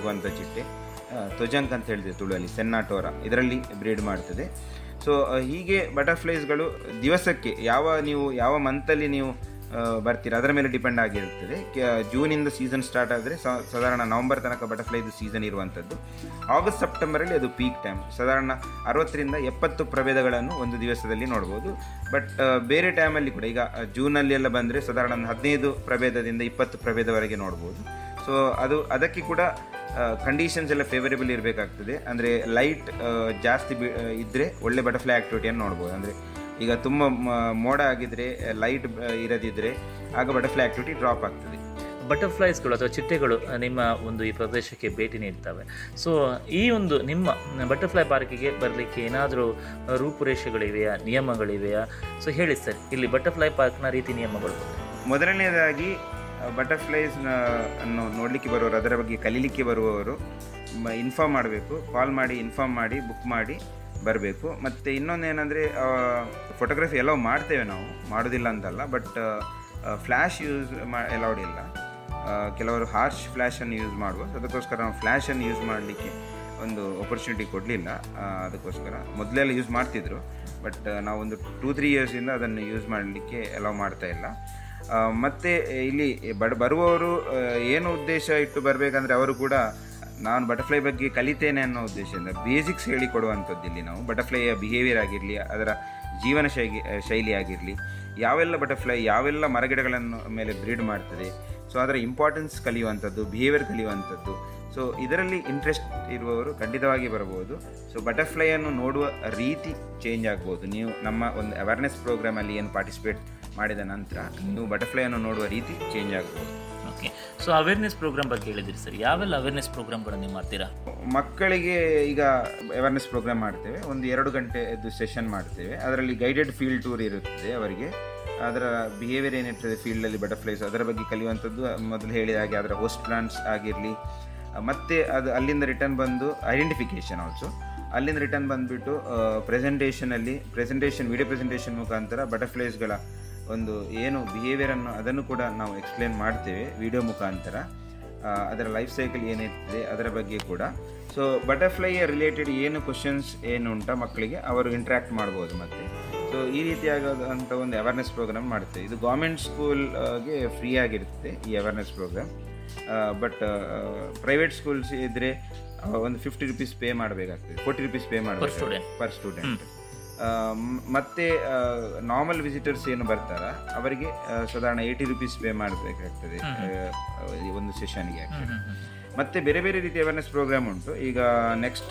ಆಗುವಂಥ ಚಿಟ್ಟೆ ತ್ವಜಂಕ್ ಅಂತ ಹೇಳಿದೆ ತುಳುವಲ್ಲಿ ಸೆನ್ನಾಟೋರ ಇದರಲ್ಲಿ ಬ್ರೀಡ್ ಮಾಡ್ತದೆ ಸೊ ಹೀಗೆ ಬಟರ್ಫ್ಲೈಸ್ಗಳು ದಿವಸಕ್ಕೆ ಯಾವ ನೀವು ಯಾವ ಮಂತಲ್ಲಿ ನೀವು ಆ, ಬರ್ತೀರಾ ಅದರ ಮೇಲೆ ಡಿಪೆಂಡ್ ಆಗಿರುತ್ತದೆ ಕೆ- ಜೂನಿಂದ ಸೀಸನ್ ಸ್ಟಾರ್ಟ್ ಆದರೆ ಸಾಧಾರಣ ನವಂಬರ್ ತನಕ ಬಟರ್ಫ್ಲೈದು ಸೀಸನ್ ಇರುವಂಥದ್ದು ಆಗಸ್ಟ್ ಸೆಪ್ಟೆಂಬರಲ್ಲಿ ಅದು ಪೀಕ್ ಟೈಮ್ ಸಾಧಾರಣ ಅರವತ್ತರಿಂದ ಎಪ್ಪತ್ತು ಪ್ರಭೇದಗಳನ್ನು ಒಂದು ದಿವಸದಲ್ಲಿ ನೋಡ್ಬೋದು ಬಟ್ ಬೇರೆ ಟೈಮಲ್ಲಿ ಕೂಡ ಈಗ ಜೂನಲ್ಲಿ ಎಲ್ಲ ಬಂದರೆ ಸಾಧಾರಣ ಒಂದು ಹದಿನೈದು ಪ್ರಭೇದದಿಂದ ಇಪ್ಪತ್ತು ಪ್ರಭೇದವರೆಗೆ ನೋಡ್ಬೋದು ಸೊ ಅದು ಅದಕ್ಕೆ ಕೂಡ ಕಂಡೀಷನ್ಸ್ ಎಲ್ಲ ಫೇವರೇಬಲ್ ಇರಬೇಕಾಗ್ತದೆ ಅಂದರೆ ಲೈಟ್ ಜಾಸ್ತಿ ಬಿ ಇದ್ದರೆ ಒಳ್ಳೆ ಬಟರ್ಫ್ಲೈ ಆ್ಯಕ್ಟಿವಿಟಿಯನ್ನು ನೋಡ್ಬೋದು ಅಂದರೆ ಈಗ ತುಂಬ ಮ- ಮೋಡ ಆಗಿದ್ರೆ ಲೈಟ್ ಇರದಿದ್ದರೆ ಆಗ ಬಟರ್ಫ್ಲೈ ಆ್ಯಕ್ಟಿವಿಟಿ ಡ್ರಾಪ್ ಆಗ್ತದೆ ಬಟರ್ಫ್ಲೈಸ್ಗಳು ಅಥವಾ ಚಿಟ್ಟೆಗಳು ಆ, ನಿಮ್ಮ ಒಂದು ಈ ಪ್ರದೇಶಕ್ಕೆ ಭೇಟಿ ನೀಡ್ತವೆ ಸೊ ಈ ಒಂದು ನಿಮ್ಮ ಬಟರ್ಫ್ಲೈ ಪಾರ್ಕಿಗೆ ಬರಲಿಕ್ಕೆ ಏನಾದರೂ ರೂಪುರೇಷೆಗಳಿವೆಯಾ ನಿಯಮಗಳಿವೆಯಾ ಸೊ ಹೇಳಿ ಸರ್ ಇಲ್ಲಿ ಬಟರ್ಫ್ಲೈ ಪಾರ್ಕ್ನ ರೀತಿ ನಿಯಮಗಳು ಮೊದಲನೇದಾಗಿ ಬಟರ್ಫ್ಲೈಸ್ ಅನ್ನು ನೋಡಲಿಕ್ಕೆ ಬರುವವರು ಅದರ ಬಗ್ಗೆ ಕಲೀಲಿಕ್ಕೆ ಬರುವವರು ಇನ್ಫಾರ್ಮ್ ಮಾಡಬೇಕು ಕಾಲ್ ಮಾಡಿ ಇನ್ಫಾರ್ಮ್ ಮಾಡಿ ಬುಕ್ ಮಾಡಿ ಬರಬೇಕು ಮತ್ತು ಇನ್ನೊಂದು ಏನಂದರೆ ಫೋಟೋಗ್ರಫಿ ಎಲ್ಲೋ ಮಾಡ್ತೇವೆ ನಾವು ಮಾಡೋದಿಲ್ಲ ಅಂತಲ್ಲ ಬಟ್ ಫ್ಲ್ಯಾಶ್ ಯೂಸ್ ಮಾ ಅಲೌಡ್ ಇಲ್ಲ ಆ, ಕೆಲವರು ಹಾರ್ಶ್ ಫ್ಲ್ಯಾಶನ್ನು ಯೂಸ್ ಮಾಡ್ಬೋದು ಅದಕ್ಕೋಸ್ಕರ ನಾವು ಫ್ಲ್ಯಾಶನ್ನು ಯೂಸ್ ಮಾಡಲಿಕ್ಕೆ ಒಂದು ಆಪರ್ಚುನಿಟಿ ಕೊಡಲಿಲ್ಲ ಅದಕ್ಕೋಸ್ಕರ ಮೊದಲೆಲ್ಲ ಯೂಸ್ ಮಾಡ್ತಿದ್ರು ಬಟ್ ನಾವು ಒಂದು ಟೂ ತ್ರೀ ಇಯರ್ಸಿಂದ ಅದನ್ನು ಯೂಸ್ ಮಾಡಲಿಕ್ಕೆ ಅಲೌ ಮಾಡ್ತಾ ಇಲ್ಲ ಆ, ಮತ್ತೆ ಇಲ್ಲಿ ಬಡ ಬರುವವರು ಆ, ಏನು ಉದ್ದೇಶ ಇಟ್ಟು ಬರಬೇಕಂದ್ರೆ ಅವರು ಕೂಡ ನಾನು ಬಟರ್ಫ್ಲೈ ಬಗ್ಗೆ ಕಲಿತೇನೆ ಅನ್ನೋ ಉದ್ದೇಶದಿಂದ ಬೇಸಿಕ್ಸ್ ಹೇಳಿ ಕೊಡುವಂಥದ್ದು ಇಲ್ಲಿ ನಾವು ಬಟರ್ಫ್ಲೈಯ ಬಿಹೇವಿಯರ್ ಆಗಿರಲಿ ಅದರ ಜೀವನ ಶೈಲಿ ಶೈಲಿ ಆಗಿರಲಿ ಯಾವೆಲ್ಲ ಬಟರ್ಫ್ಲೈ ಯಾವೆಲ್ಲ ಮರಗಿಡಗಳನ್ನು ಮೇಲೆ ಬ್ರೀಡ್ ಮಾಡ್ತದೆ ಸೊ ಅದರ ಇಂಪಾರ್ಟೆನ್ಸ್ ಕಲಿಯುವಂಥದ್ದು ಬಿಹೇವಿಯರ್ ಕಲಿಯುವಂಥದ್ದು ಸೊ ಇದರಲ್ಲಿ ಇಂಟ್ರೆಸ್ಟ್ ಇರುವವರು ಖಂಡಿತವಾಗಿ ಬರಬಹುದು ಸೊ ಬಟರ್ಫ್ಲೈಯನ್ನು ನೋಡುವ ರೀತಿ ಚೇಂಜ್ ಆಗ್ಬೋದು ನೀವು ನಮ್ಮ ಒಂದು ಅವೇರ್ನೆಸ್ ಪ್ರೋಗ್ರಾಮಲ್ಲಿ ಏನು ಪಾರ್ಟಿಸಿಪೇಟ್ ಮಾಡಿದ ನಂತರ ನೀವು ಬಟರ್ಫ್ಲೈಯನ್ನು ನೋಡುವ ರೀತಿ ಚೇಂಜ್ ಆಗ್ಬೋದು ಓಕೆ ಸೊ ಅವೇರ್ನೆಸ್ ಪ್ರೋಗ್ರಾಮ್ ಬಗ್ಗೆ ಹೇಳಿದ್ರಿ ಸರ್ ಯಾವೆಲ್ಲ ಅವೇರ್ನೆಸ್ ಪ್ರೋಗ್ರಾಮ್ಗಳನ್ನು ನೀವು ಮಾಡ್ತೀರಾ ಮಕ್ಕಳಿಗೆ ಈಗ ಅವೇರ್ನೆಸ್ ಪ್ರೋಗ್ರಾಮ್ ಮಾಡ್ತೇವೆ ಒಂದು ಎರಡು ಗಂಟೆದು ಸೆಷನ್ ಮಾಡ್ತೇವೆ ಅದರಲ್ಲಿ ಗೈಡೆಡ್ ಫೀಲ್ಡ್ ಟೂರ್ ಇರುತ್ತದೆ ಅವರಿಗೆ ಅದರ ಬಿಹೇವಿಯರ್ ಏನಿರ್ತದೆ ಫೀಲ್ಡಲ್ಲಿ ಬಟರ್ಫ್ಲೈಸ್ ಅದರ ಬಗ್ಗೆ ಕಲಿಯುವಂಥದ್ದು ಮೊದಲು ಹೇಳಿದ ಹಾಗೆ ಅದರ ಹೋಸ್ಟ್ ಪ್ಲಾಂಟ್ಸ್ ಆಗಿರಲಿ ಮತ್ತೆ ಅದು ಅಲ್ಲಿಂದ ರಿಟರ್ನ್ ಬಂದು ಐಡೆಂಟಿಫಿಕೇಷನ್ ಆಲ್ಸೋ ಅಲ್ಲಿಂದ ರಿಟರ್ನ್ ಬಂದುಬಿಟ್ಟು ಪ್ರೆಸೆಂಟೇಷನಲ್ಲಿ ಪ್ರೆಸೆಂಟೇಷನ್ ವಿಡಿಯೋ ಪ್ರೆಸೆಂಟೇಷನ್ ಮುಖಾಂತರ ಬಟರ್ಫ್ಲೈಸ್ಗಳ ಒಂದು ಏನು ಬಿಹೇವಿಯರನ್ನು ಅದನ್ನು ಕೂಡ ನಾವು ಎಕ್ಸ್ಪ್ಲೇನ್ ಮಾಡ್ತೇವೆ ವಿಡಿಯೋ ಮುಖಾಂತರ ಆ, ಅದರ ಲೈಫ್ ಸೈಕಲ್ ಏನಿರ್ತದೆ ಅದರ ಬಗ್ಗೆ ಕೂಡ ಸೊ ಬಟರ್ಫ್ಲೈಯ ರಿಲೇಟೆಡ್ ಏನು ಕ್ವಶನ್ಸ್ ಏನು ಉಂಟ ಮಕ್ಕಳಿಗೆ ಅವರು ಇಂಟ್ರ್ಯಾಕ್ಟ್ ಮಾಡ್ಬೋದು ಮತ್ತೆ ಸೊ ಈ ರೀತಿಯಾದಂಥ ಒಂದು ಅವೇರ್ನೆಸ್ ಪ್ರೋಗ್ರಾಮ್ ಮಾಡ್ತೇವೆ ಇದು ಗೌರ್ಮೆಂಟ್ ಸ್ಕೂಲ್ಗೆ ಫ್ರೀ ಆಗಿರ್ತದೆ ಈ awareness programme but private schools ಇದ್ದರೆ ಒಂದು ಫಿಫ್ಟಿ ರುಪೀಸ್ ಪೇ ಮಾಡಬೇಕಾಗ್ತದೆ ಫೋರ್ಟಿ ರುಪೀಸ್ ಪೇ ಮಾಡಬೇಕು student. ಪರ್ ಸ್ಟೂಡೆಂಟ್ ಮತ್ತೆ ನಾರ್ಮಲ್ ವಿಸಿಟರ್ಸ್ ಏನು ಬರ್ತಾರ ಅವರಿಗೆ ಆ, ಸಾಧಾರಣ ಏಯ್ಟಿ ರುಪೀಸ್ ಪೇ ಮಾಡಬೇಕಾಗ್ತದೆ ಈ ಒಂದು ಸೆಷನ್ಗೆ ಮತ್ತೆ ಬೇರೆ ಬೇರೆ ರೀತಿಯ ಅವೇರ್ನೆಸ್ ಪ್ರೋಗ್ರಾಮ್ ಉಂಟು ಈಗ ನೆಕ್ಸ್ಟ್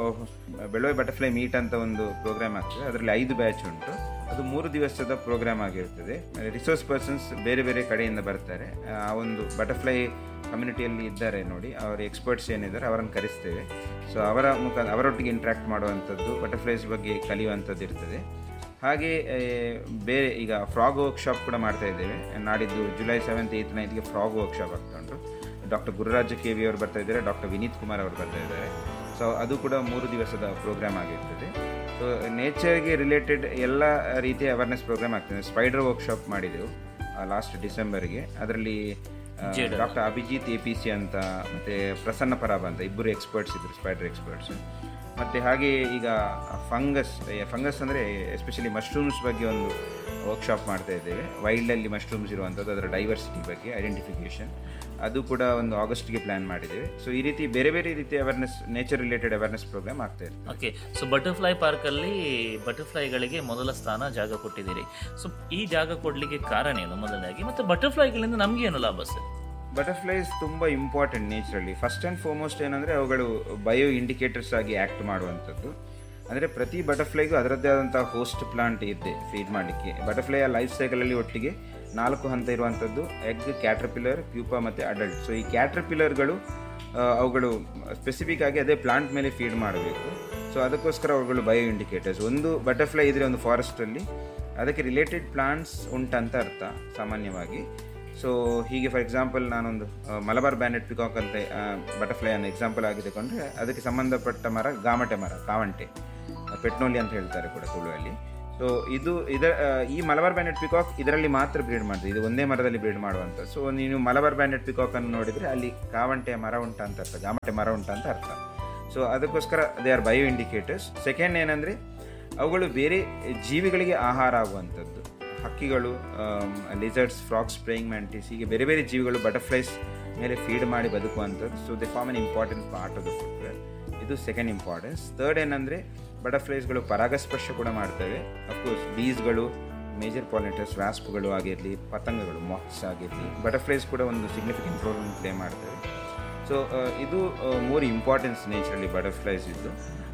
ಬೆಳವೆ ಬಟರ್ಫ್ಲೈ ಮೀಟ್ ಅಂತ ಒಂದು ಪ್ರೋಗ್ರಾಮ್ ಆಗ್ತದೆ ಅದರಲ್ಲಿ ಐದು ಬ್ಯಾಚ್ ಉಂಟು ಅದು ಮೂರು ದಿವಸದ ಪ್ರೋಗ್ರಾಮ್ ಆಗಿರ್ತದೆ ರಿಸೋರ್ಸ್ ಪರ್ಸನ್ಸ್ ಬೇರೆ ಬೇರೆ ಕಡೆಯಿಂದ ಬರ್ತಾರೆ ಆ ಒಂದು ಬಟರ್ಫ್ಲೈ ಕಮ್ಯುನಿಟಿಯಲ್ಲಿ ಇದ್ದಾರೆ ನೋಡಿ ಅವರ ಎಕ್ಸ್ಪರ್ಟ್ಸ್ ಏನಿದ್ದಾರೆ ಅವರನ್ನು ಕರೆಸ್ತೇವೆ ಸೊ ಅವರ ಮುಖ ಅವರೊಟ್ಟಿಗೆ ಇಂಟ್ರ್ಯಾಕ್ಟ್ ಮಾಡುವಂಥದ್ದು ಬಟರ್ಫ್ಲೈಸ್ ಬಗ್ಗೆ ಕಲಿಯುವಂಥದ್ದು ಇರ್ತದೆ ಹಾಗೆ ಆ, ಬೇರೆ ಈಗ ಫ್ರಾಗ್ ವರ್ಕ್ಶಾಪ್ ಕೂಡ ಮಾಡ್ತಾ ಇದ್ದೇವೆ ನಾಡಿದ್ದು ಜುಲೈ ಸೆವೆಂತ್ ಏಯ್ತ್ ನೈನ್ತ್ಗೆ ಫ್ರಾಗ್ ವರ್ಕ್ಶಾಪ್ ಆಗ್ತಾ ಉಂಟು ಡಾಕ್ಟರ್ ಗುರುರಾಜ ಕೆ ವಿ ಅವರು ಬರ್ತಾ ಇದ್ದಾರೆ ಡಾಕ್ಟರ್ ವಿನೀತ್ ಕುಮಾರ್ ಅವರು ಬರ್ತಾ ಇದ್ದಾರೆ ಸೊ ಅದು ಕೂಡ ಮೂರು ದಿವಸದ ಪ್ರೋಗ್ರಾಮ್ ಆಗಿರ್ತದೆ ಸೊ ನೇಚರ್ಗೆ ರಿಲೇಟೆಡ್ ಎಲ್ಲ ರೀತಿಯ ಅವೇರ್ನೆಸ್ ಪ್ರೋಗ್ರಾಮ್ ಆಗ್ತದೆ ಸ್ಪೈಡರ್ ವರ್ಕ್ಶಾಪ್ ಮಾಡಿದೆವು ಲಾಸ್ಟ್ ಡಿಸೆಂಬರ್ಗೆ ಅದರಲ್ಲಿ doctor Abhijit A P C ಅಂತ ಮತ್ತು ಪ್ರಸನ್ನ ಪರಾಬ್ ಅಂತ ಇಬ್ಬರು ಎಕ್ಸ್ಪರ್ಟ್ಸ್ ಇದ್ದರು ಸ್ಪೈಡರ್ ಎಕ್ಸ್ಪರ್ಟ್ಸ್ ಮತ್ತು ಹಾಗೆ ಈಗ ಫಂಗಸ್ ಫಂಗಸ್ ಅಂದರೆ ಎಸ್ಪೆಷಲಿ ಮಶ್ರೂಮ್ಸ್ ಬಗ್ಗೆ ಒಂದು ವರ್ಕ್ಶಾಪ್ ಮಾಡ್ತಾ ಇದ್ದೇವೆ ವೈಲ್ಡಲ್ಲಿ ಮಶ್ರೂಮ್ಸ್ ಇರುವಂಥದ್ದು ಅದರ ಡೈವರ್ಸಿಟಿ ಬಗ್ಗೆ ಐಡೆಂಟಿಫಿಕೇಷನ್ ಅದು ಕೂಡ ಒಂದು ಆಗಸ್ಟ್ಗೆ ಪ್ಲ್ಯಾನ್ ಮಾಡಿದ್ದೇವೆ ಸೊ ಈ ರೀತಿ ಬೇರೆ ಬೇರೆ ರೀತಿಯ awareness nature related awareness programme ಆಗ್ತಾ ಇರ್ತದೆ ಓಕೆ ಸೊ ಬಟರ್ಫ್ಲೈ ಪಾರ್ಕಲ್ಲಿ ಬಟರ್ಫ್ಲೈಗಳಿಗೆ ಮೊದಲ ಸ್ಥಾನ ಜಾಗ ಕೊಟ್ಟಿದ್ದೀರಿ ಸೊ ಈ ಜಾಗ ಕೊಡಲಿಕ್ಕೆ ಕಾರಣ ಏನು ಮೊದಲನೇದಾಗಿ ಮತ್ತು ಬಟರ್ಫ್ಲೈಗಳಿಂದ ನಮಗೆ ಏನು ಲಾಭ ಸರ್ ಬಟರ್ಫ್ಲೈಸ್ ತುಂಬ ಇಂಪಾರ್ಟೆಂಟ್ ನೇಚರಲ್ಲಿ ಫಸ್ಟ್ ಆ್ಯಂಡ್ ಫಾರ್ಮೋಸ್ಟ್ ಏನಂದರೆ ಅವುಗಳು ಬಯೋ ಇಂಡಿಕೇಟರ್ಸ್ ಆಗಿ ಆ್ಯಕ್ಟ್ ಮಾಡುವಂಥದ್ದು ಅಂದರೆ ಪ್ರತಿ ಬಟರ್ಫ್ಲೈಗೂ ಅದರದ್ದೇ ಆದಂಥ ಹೋಸ್ಟ್ ಪ್ಲಾಂಟ್ ಇದೆ ಫೀಡ್ ಮಾಡಲಿಕ್ಕೆ ಬಟರ್ಫ್ಲೈಯ ಲೈಫ್ ಸೈಕಲಲ್ಲಿ ಒಟ್ಟಿಗೆ ನಾಲ್ಕು ಹಂತ ಇರುವಂಥದ್ದು ಎಗ್ ಕ್ಯಾಟ್ರಪಿಲ್ಲರ್ ಪ್ಯೂಪಾ ಮತ್ತು ಅಡಲ್ಟ್ ಸೊ ಈ ಕ್ಯಾಟ್ರಪಿಲ್ಲರ್ಗಳು ಅವುಗಳು ಸ್ಪೆಸಿಫಿಕ್ ಆಗಿ ಅದೇ ಪ್ಲಾಂಟ್ ಮೇಲೆ ಫೀಡ್ ಮಾಡಬೇಕು ಸೊ ಅದಕ್ಕೋಸ್ಕರ ಅವುಗಳು ಬಯೋ ಇಂಡಿಕೇಟರ್ಸ್ ಒಂದು ಬಟರ್ಫ್ಲೈ ಇದ್ದರೆ ಒಂದು ಫಾರೆಸ್ಟಲ್ಲಿ ಅದಕ್ಕೆ ರಿಲೇಟೆಡ್ ಪ್ಲಾಂಟ್ಸ್ ಉಂಟಂತ ಅರ್ಥ ಸಾಮಾನ್ಯವಾಗಿ ಸೊ ಹೀಗೆ ಫಾರ್ ಎಕ್ಸಾಂಪಲ್ ನಾನೊಂದು ಆ, ಮಲಬಾರ್ ಬ್ಯಾಂಡೆಡ್ ಪಿಕಾಕ್ ಅಂತ ಬಟರ್ಫ್ಲೈ ಅನ್ನು ಎಕ್ಸಾಂಪಲ್ ಆಗಿ ತಗೊಂಡ್ರೆ ಅದಕ್ಕೆ ಸಂಬಂಧಪಟ್ಟ ಮರ ಗಾಮಟೆ ಮರ ಕಾವಂಟೆ ಪೆಟ್ನೋಲಿ ಅಂತ ಹೇಳ್ತಾರೆ ಕೂಡ ತುಳುವಲ್ಲಿ ಸೊ ಸೊ ಇದು ಇದರ ಆ, ಈ ಮಲಬಾರ್ ಬ್ಯಾಂಡೆಡ್ ಪಿಕಾಕ್ ಇದರಲ್ಲಿ ಮಾತ್ರ ಬ್ರೀಡ್ ಮಾಡ್ತದೆ ಇದು ಒಂದೇ ಮರದಲ್ಲಿ ಬ್ರೀಡ್ ಮಾಡುವಂಥ ಸೊ ನೀನು ಮಲಬಾರ್ ಬ್ಯಾಂಡೆಡ್ ಪಿಕಾಕ್ ಅನ್ನು ನೋಡಿದರೆ ಅಲ್ಲಿ ಕಾವಂಟೆ ಮರ ಉಂಟು ಅಂತ ಅರ್ಥ ಜಾಮಟೆ ಮರ ಉಂಟು ಅಂತ ಅರ್ಥ ಸೊ ಅದಕ್ಕೋಸ್ಕರ they are bio indicators second ಏನಂದರೆ ಅವುಗಳು ಬೇರೆ ಜೀವಿಗಳಿಗೆ ಆಹಾರ ಆಗುವಂಥದ್ದು ಹಕ್ಕಿಗಳು ಲಿಸರ್ಡ್ಸ್ ಫ್ರಾಕ್ಸ್ ಸ್ಪ್ರೇಯಿಂಗ್ ಮ್ಯಾಂಟಿಸ್ ಹೀಗೆ ಬೇರೆ ಬೇರೆ ಜೀವಿಗಳು ಬಟರ್ಫ್ಲೈಸ್ ಮೇಲೆ ಫೀಡ್ ಮಾಡಿ ಬದುಕುವಂಥದ್ದು so they form an important part of the food web ಇದು ಸೆಕೆಂಡ್ ಇಂಪಾರ್ಟೆನ್ಸ್ ಥರ್ಡ್ ಏನಂದರೆ ಬಟರ್ಫ್ಲೈಸ್ಗಳು ಪರಾಗಸ್ಪರ್ಶ ಕೂಡ ಮಾಡ್ತವೆ ಅಫ್ಕೋರ್ಸ್ ಬೀಸ್ಗಳು ಮೇಜರ್ ಪಾಲಿನೇಟರ್ಸ್ ವ್ಯಾಸ್ಪ್ಗಳು ಆಗಿರಲಿ ಪತಂಗಗಳು ಮಾಕ್ಸ್ ಆಗಿರಲಿ ಬಟರ್ಫ್ಲೈಸ್ ಕೂಡ ಒಂದು ಸಿಗ್ನಿಫಿಕೆಂಟ್ ರೋಲ್ ಪ್ಲೇ ಮಾಡ್ತವೆ ಸೊ ಇದು ಮೋರ್ ಇಂಪಾರ್ಟೆನ್ಸ್ ನೇಚರಲ್ಲಿ ಬಟರ್ಫ್ಲೈಸ್ ಇದ್ದು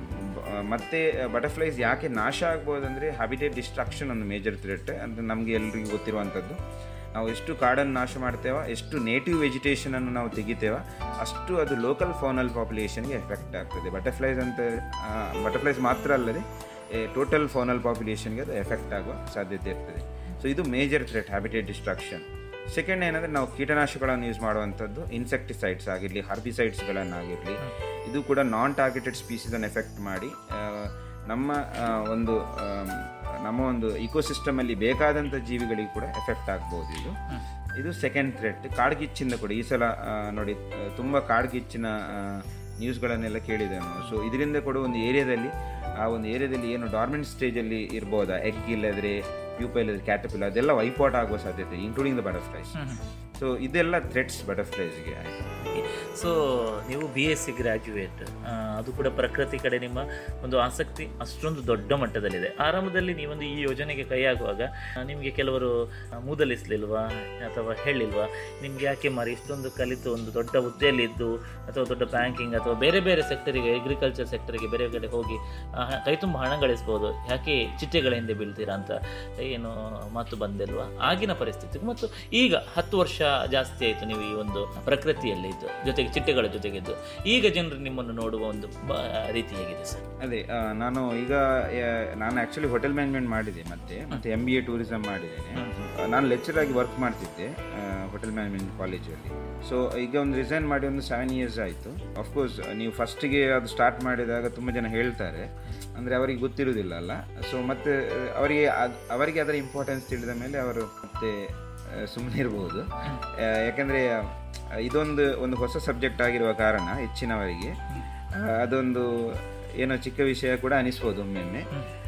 ಬ- ಮತ್ತೆ ಬಟರ್ಫ್ಲೈಸ್ ಯಾಕೆ ನಾಶ ಆಗ್ಬೋದಂದರೆ ಹ್ಯಾಬಿಟೇಟ್ ಡಿಸ್ಟ್ರಕ್ಷನ್ ಒಂದು ಮೇಜರ್ ಥ್ರೆಟ್ ಅಂತ ನಮಗೆ ಎಲ್ರಿಗೂ ಗೊತ್ತಿರುವಂಥದ್ದು ನಾವು ಎಷ್ಟು ಕಾಡನ್ನು ನಾಶ ಮಾಡ್ತೇವೋ ಎಷ್ಟು ನೇಟಿವ್ ವೆಜಿಟೇಷನನ್ನು ನಾವು ತೆಗಿತೇವೋ ಅಷ್ಟು ಅದು ಲೋಕಲ್ ಫೌನಲ್ ಪಾಪ್ಯುಲೇಷನ್ಗೆ ಎಫೆಕ್ಟ್ ಆಗ್ತದೆ ಬಟರ್ಫ್ಲೈಸ್ ಅಂತ ಬಟರ್ಫ್ಲೈಸ್ ಮಾತ್ರ ಅಲ್ಲದೆ ಟೋಟಲ್ ಫೌನಲ್ ಪಾಪ್ಯುಲೇಷನ್ಗೆ ಅದು ಎಫೆಕ್ಟ್ ಆಗುವ ಸಾಧ್ಯತೆ ಇರ್ತದೆ ಸೊ ಇದು major threat habitat destruction second ಏನಂದರೆ ನಾವು ಕೀಟನಾಶಕಗಳನ್ನು ಯೂಸ್ ಮಾಡುವಂಥದ್ದು ಇನ್ಸೆಕ್ಟಿಸೈಡ್ಸ್ ಆಗಿರಲಿ ಹರ್ಬಿಸೈಡ್ಸ್ಗಳನ್ನಾಗಿರಲಿ ಇದು ಕೂಡ ನಾನ್ ಟಾರ್ಗೆಟೆಡ್ ಸ್ಪೀಸೀಸನ್ನು ಎಫೆಕ್ಟ್ ಮಾಡಿ ಆ, ನಮ್ಮ ಆ, ಒಂದು ಆಮ್, ನಮ್ಮ ಒಂದು ಇಕೋಸಿಸ್ಟಮಲ್ಲಿ ಬೇಕಾದಂಥ ಜೀವಿಗಳಿಗೆ ಕೂಡ ಎಫೆಕ್ಟ್ ಆಗ್ಬೋದು ಇದು ಇದು ಸೆಕೆಂಡ್ ಥ್ರೆಟ್ ಕಾಡ್ಗಿಚ್ಚಿಂದ ಕೂಡ ಈ ಸಲ ಆ, ನೋಡಿ ಆ, ತುಂಬ ಕಾಡ್ಗಿಚ್ಚಿನ ನ್ಯೂಸ್ಗಳನ್ನೆಲ್ಲ ಕೇಳಿದೆ ನಾವು ಸೊ ಇದರಿಂದ ಕೂಡ ಒಂದು ಏರಿಯಾದಲ್ಲಿ ಆ ಒಂದು ಏರಿಯಾದಲ್ಲಿ ಏನು ಡಾರ್ಮೆಂಟ್ ಸ್ಟೇಜಲ್ಲಿ ಇರ್ಬೋದಾ ಎಗ್ ಇಲ್ಲದ್ರೆ ಪ್ಯೂಪ ಇಲ್ಲದ್ರೆ ಕ್ಯಾಟಪಿಲ್ ಅದೆಲ್ಲ ವೈಪೌಟ್ ಆಗುವ ಸಾಧ್ಯತೆ ಇನ್ಕ್ಲೂಡಿಂಗ್ ದ ಬಟರ್ಫ್ಲೈಸ್ ಸೊ ಇದೆಲ್ಲ ಥ್ರೆಟ್ಸ್ ಬಟರ್ಫ್ಲೈಸ್ಗೆ ಆಯಿತು ಸೊ ನೀವು ಬಿ ಎಸ್ ಸಿ ಗ್ರ್ಯಾಜುಯೇಟ್ ಅದು ಕೂಡ ಪ್ರಕೃತಿ ಕಡೆ ನಿಮ್ಮ ಒಂದು ಆಸಕ್ತಿ ಅಷ್ಟೊಂದು ದೊಡ್ಡ ಮಟ್ಟದಲ್ಲಿದೆ ಆರಂಭದಲ್ಲಿ ನೀವೊಂದು ಈ ಯೋಜನೆಗೆ ಕೈ ಹಾಕುವಾಗ ಆ, ನಿಮಗೆ ಕೆಲವರು ಆ, ಮೂದಲಿಸ್ಲಿಲ್ವಾ ಅಥವಾ ಹೇಳಿಲ್ವಾ ನಿಮ್ಗೆ ಯಾಕೆ ಮಾರಿ ಇಷ್ಟೊಂದು ಕಲಿತು ಒಂದು ದೊಡ್ಡ ಹುದ್ದೆಯಲ್ಲಿದ್ದು ಅಥವಾ ದೊಡ್ಡ ಬ್ಯಾಂಕಿಂಗ್ ಅಥವಾ ಬೇರೆ ಬೇರೆ ಸೆಕ್ಟರಿಗೆ ಅಗ್ರಿಕಲ್ಚರ್ ಸೆಕ್ಟರಿಗೆ ಬೇರೆ ಕಡೆ ಹೋಗಿ ಆ, ಹ- ಕೈ ತುಂಬ ಹಣ ಗಳಿಸ್ಬೋದು ಯಾಕೆ ಚಿಟ್ಟೆಗಳ ಹಿಂದೆ ಬೀಳ್ತೀರಾ ಅಂತ ಏನು ಮಾತು ಬಂದಿಲ್ವಾ ಆಗಿನ ಪರಿಸ್ಥಿತಿ ಮತ್ತು ಈಗ ಹತ್ತು ವರ್ಷ ಜಾಸ್ತಿ ಆಯಿತು ನೀವು ಈ ಒಂದು ಪ್ರಕೃತಿಯಲ್ಲಿ ಇದ್ದು ಜೊತೆಗೆ ಚಿಟ್ಟೆಗಳ ಜೊತೆಗಿದ್ದು ಈಗ ಜನರು ನಿಮ್ಮನ್ನು ನೋಡುವ ಒಂದು ಬ- ರೀತಿ ಹೇಗಿದೆ ಸರ್ ಅದೇ ಆ, ನಾನು ಈಗ ಆ, ನಾನು ಆ್ಯಕ್ಚುಲಿ ಹೋಟೆಲ್ ಮ್ಯಾನೇಜ್ಮೆಂಟ್ ಮಾಡಿದೆ ಮತ್ತೆ ಮತ್ತೆ ಎಮ್ ಬಿ ಎ ಟೂರಿಸಮ್ ಮಾಡಿದ್ದೇನೆ ಆ, ನಾನು ಲೆಕ್ಚರ್ ಆಗಿ ವರ್ಕ್ ಮಾಡ್ತಿದ್ದೆ ಹೋಟೆಲ್ ಮ್ಯಾನೇಜ್ಮೆಂಟ್ ಕಾಲೇಜಲ್ಲಿ ಸೊ ಈಗ ಒಂದು ರಿಸೈನ್ ಮಾಡಿ ಒಂದು ಸೆವೆನ್ ಇಯರ್ಸ್ ಆಯಿತು ಅಫ್ಕೋರ್ಸ್ ನೀವು ಫಸ್ಟಿಗೆ ಅದು ಸ್ಟಾರ್ಟ್ ಮಾಡಿದಾಗ ತುಂಬ ಜನ ಹೇಳ್ತಾರೆ ಅಂದರೆ ಅವರಿಗೆ ಗೊತ್ತಿರೋದಿಲ್ಲ ಅಲ್ಲ ಸೊ ಮತ್ತೆ ಆ, ಅವರಿಗೆ ಅದ್- ಅವರಿಗೆ ಅದರ ಇಂಪಾರ್ಟೆನ್ಸ್ ತಿಳಿದ ಮೇಲೆ ಅವರು ಮತ್ತೆ ಸುಮ್ಮನೆ ಇರ್ಬೋದು ಆ, ಯಾಕಂದರೆ ಆ, ಇದೊಂದು ಒಂದು ಹೊಸ ಸಬ್ಜೆಕ್ಟ್ ಆಗಿರುವ ಕಾರಣ ಹೆಚ್ಚಿನವರಿಗೆ ಆ, ಅದೊಂದು ಏನೋ ಚಿಕ್ಕ ವಿಷಯ ಕೂಡ ಅನಿಸ್ಬೋದು ಒಮ್ಮೊಮ್ಮೆ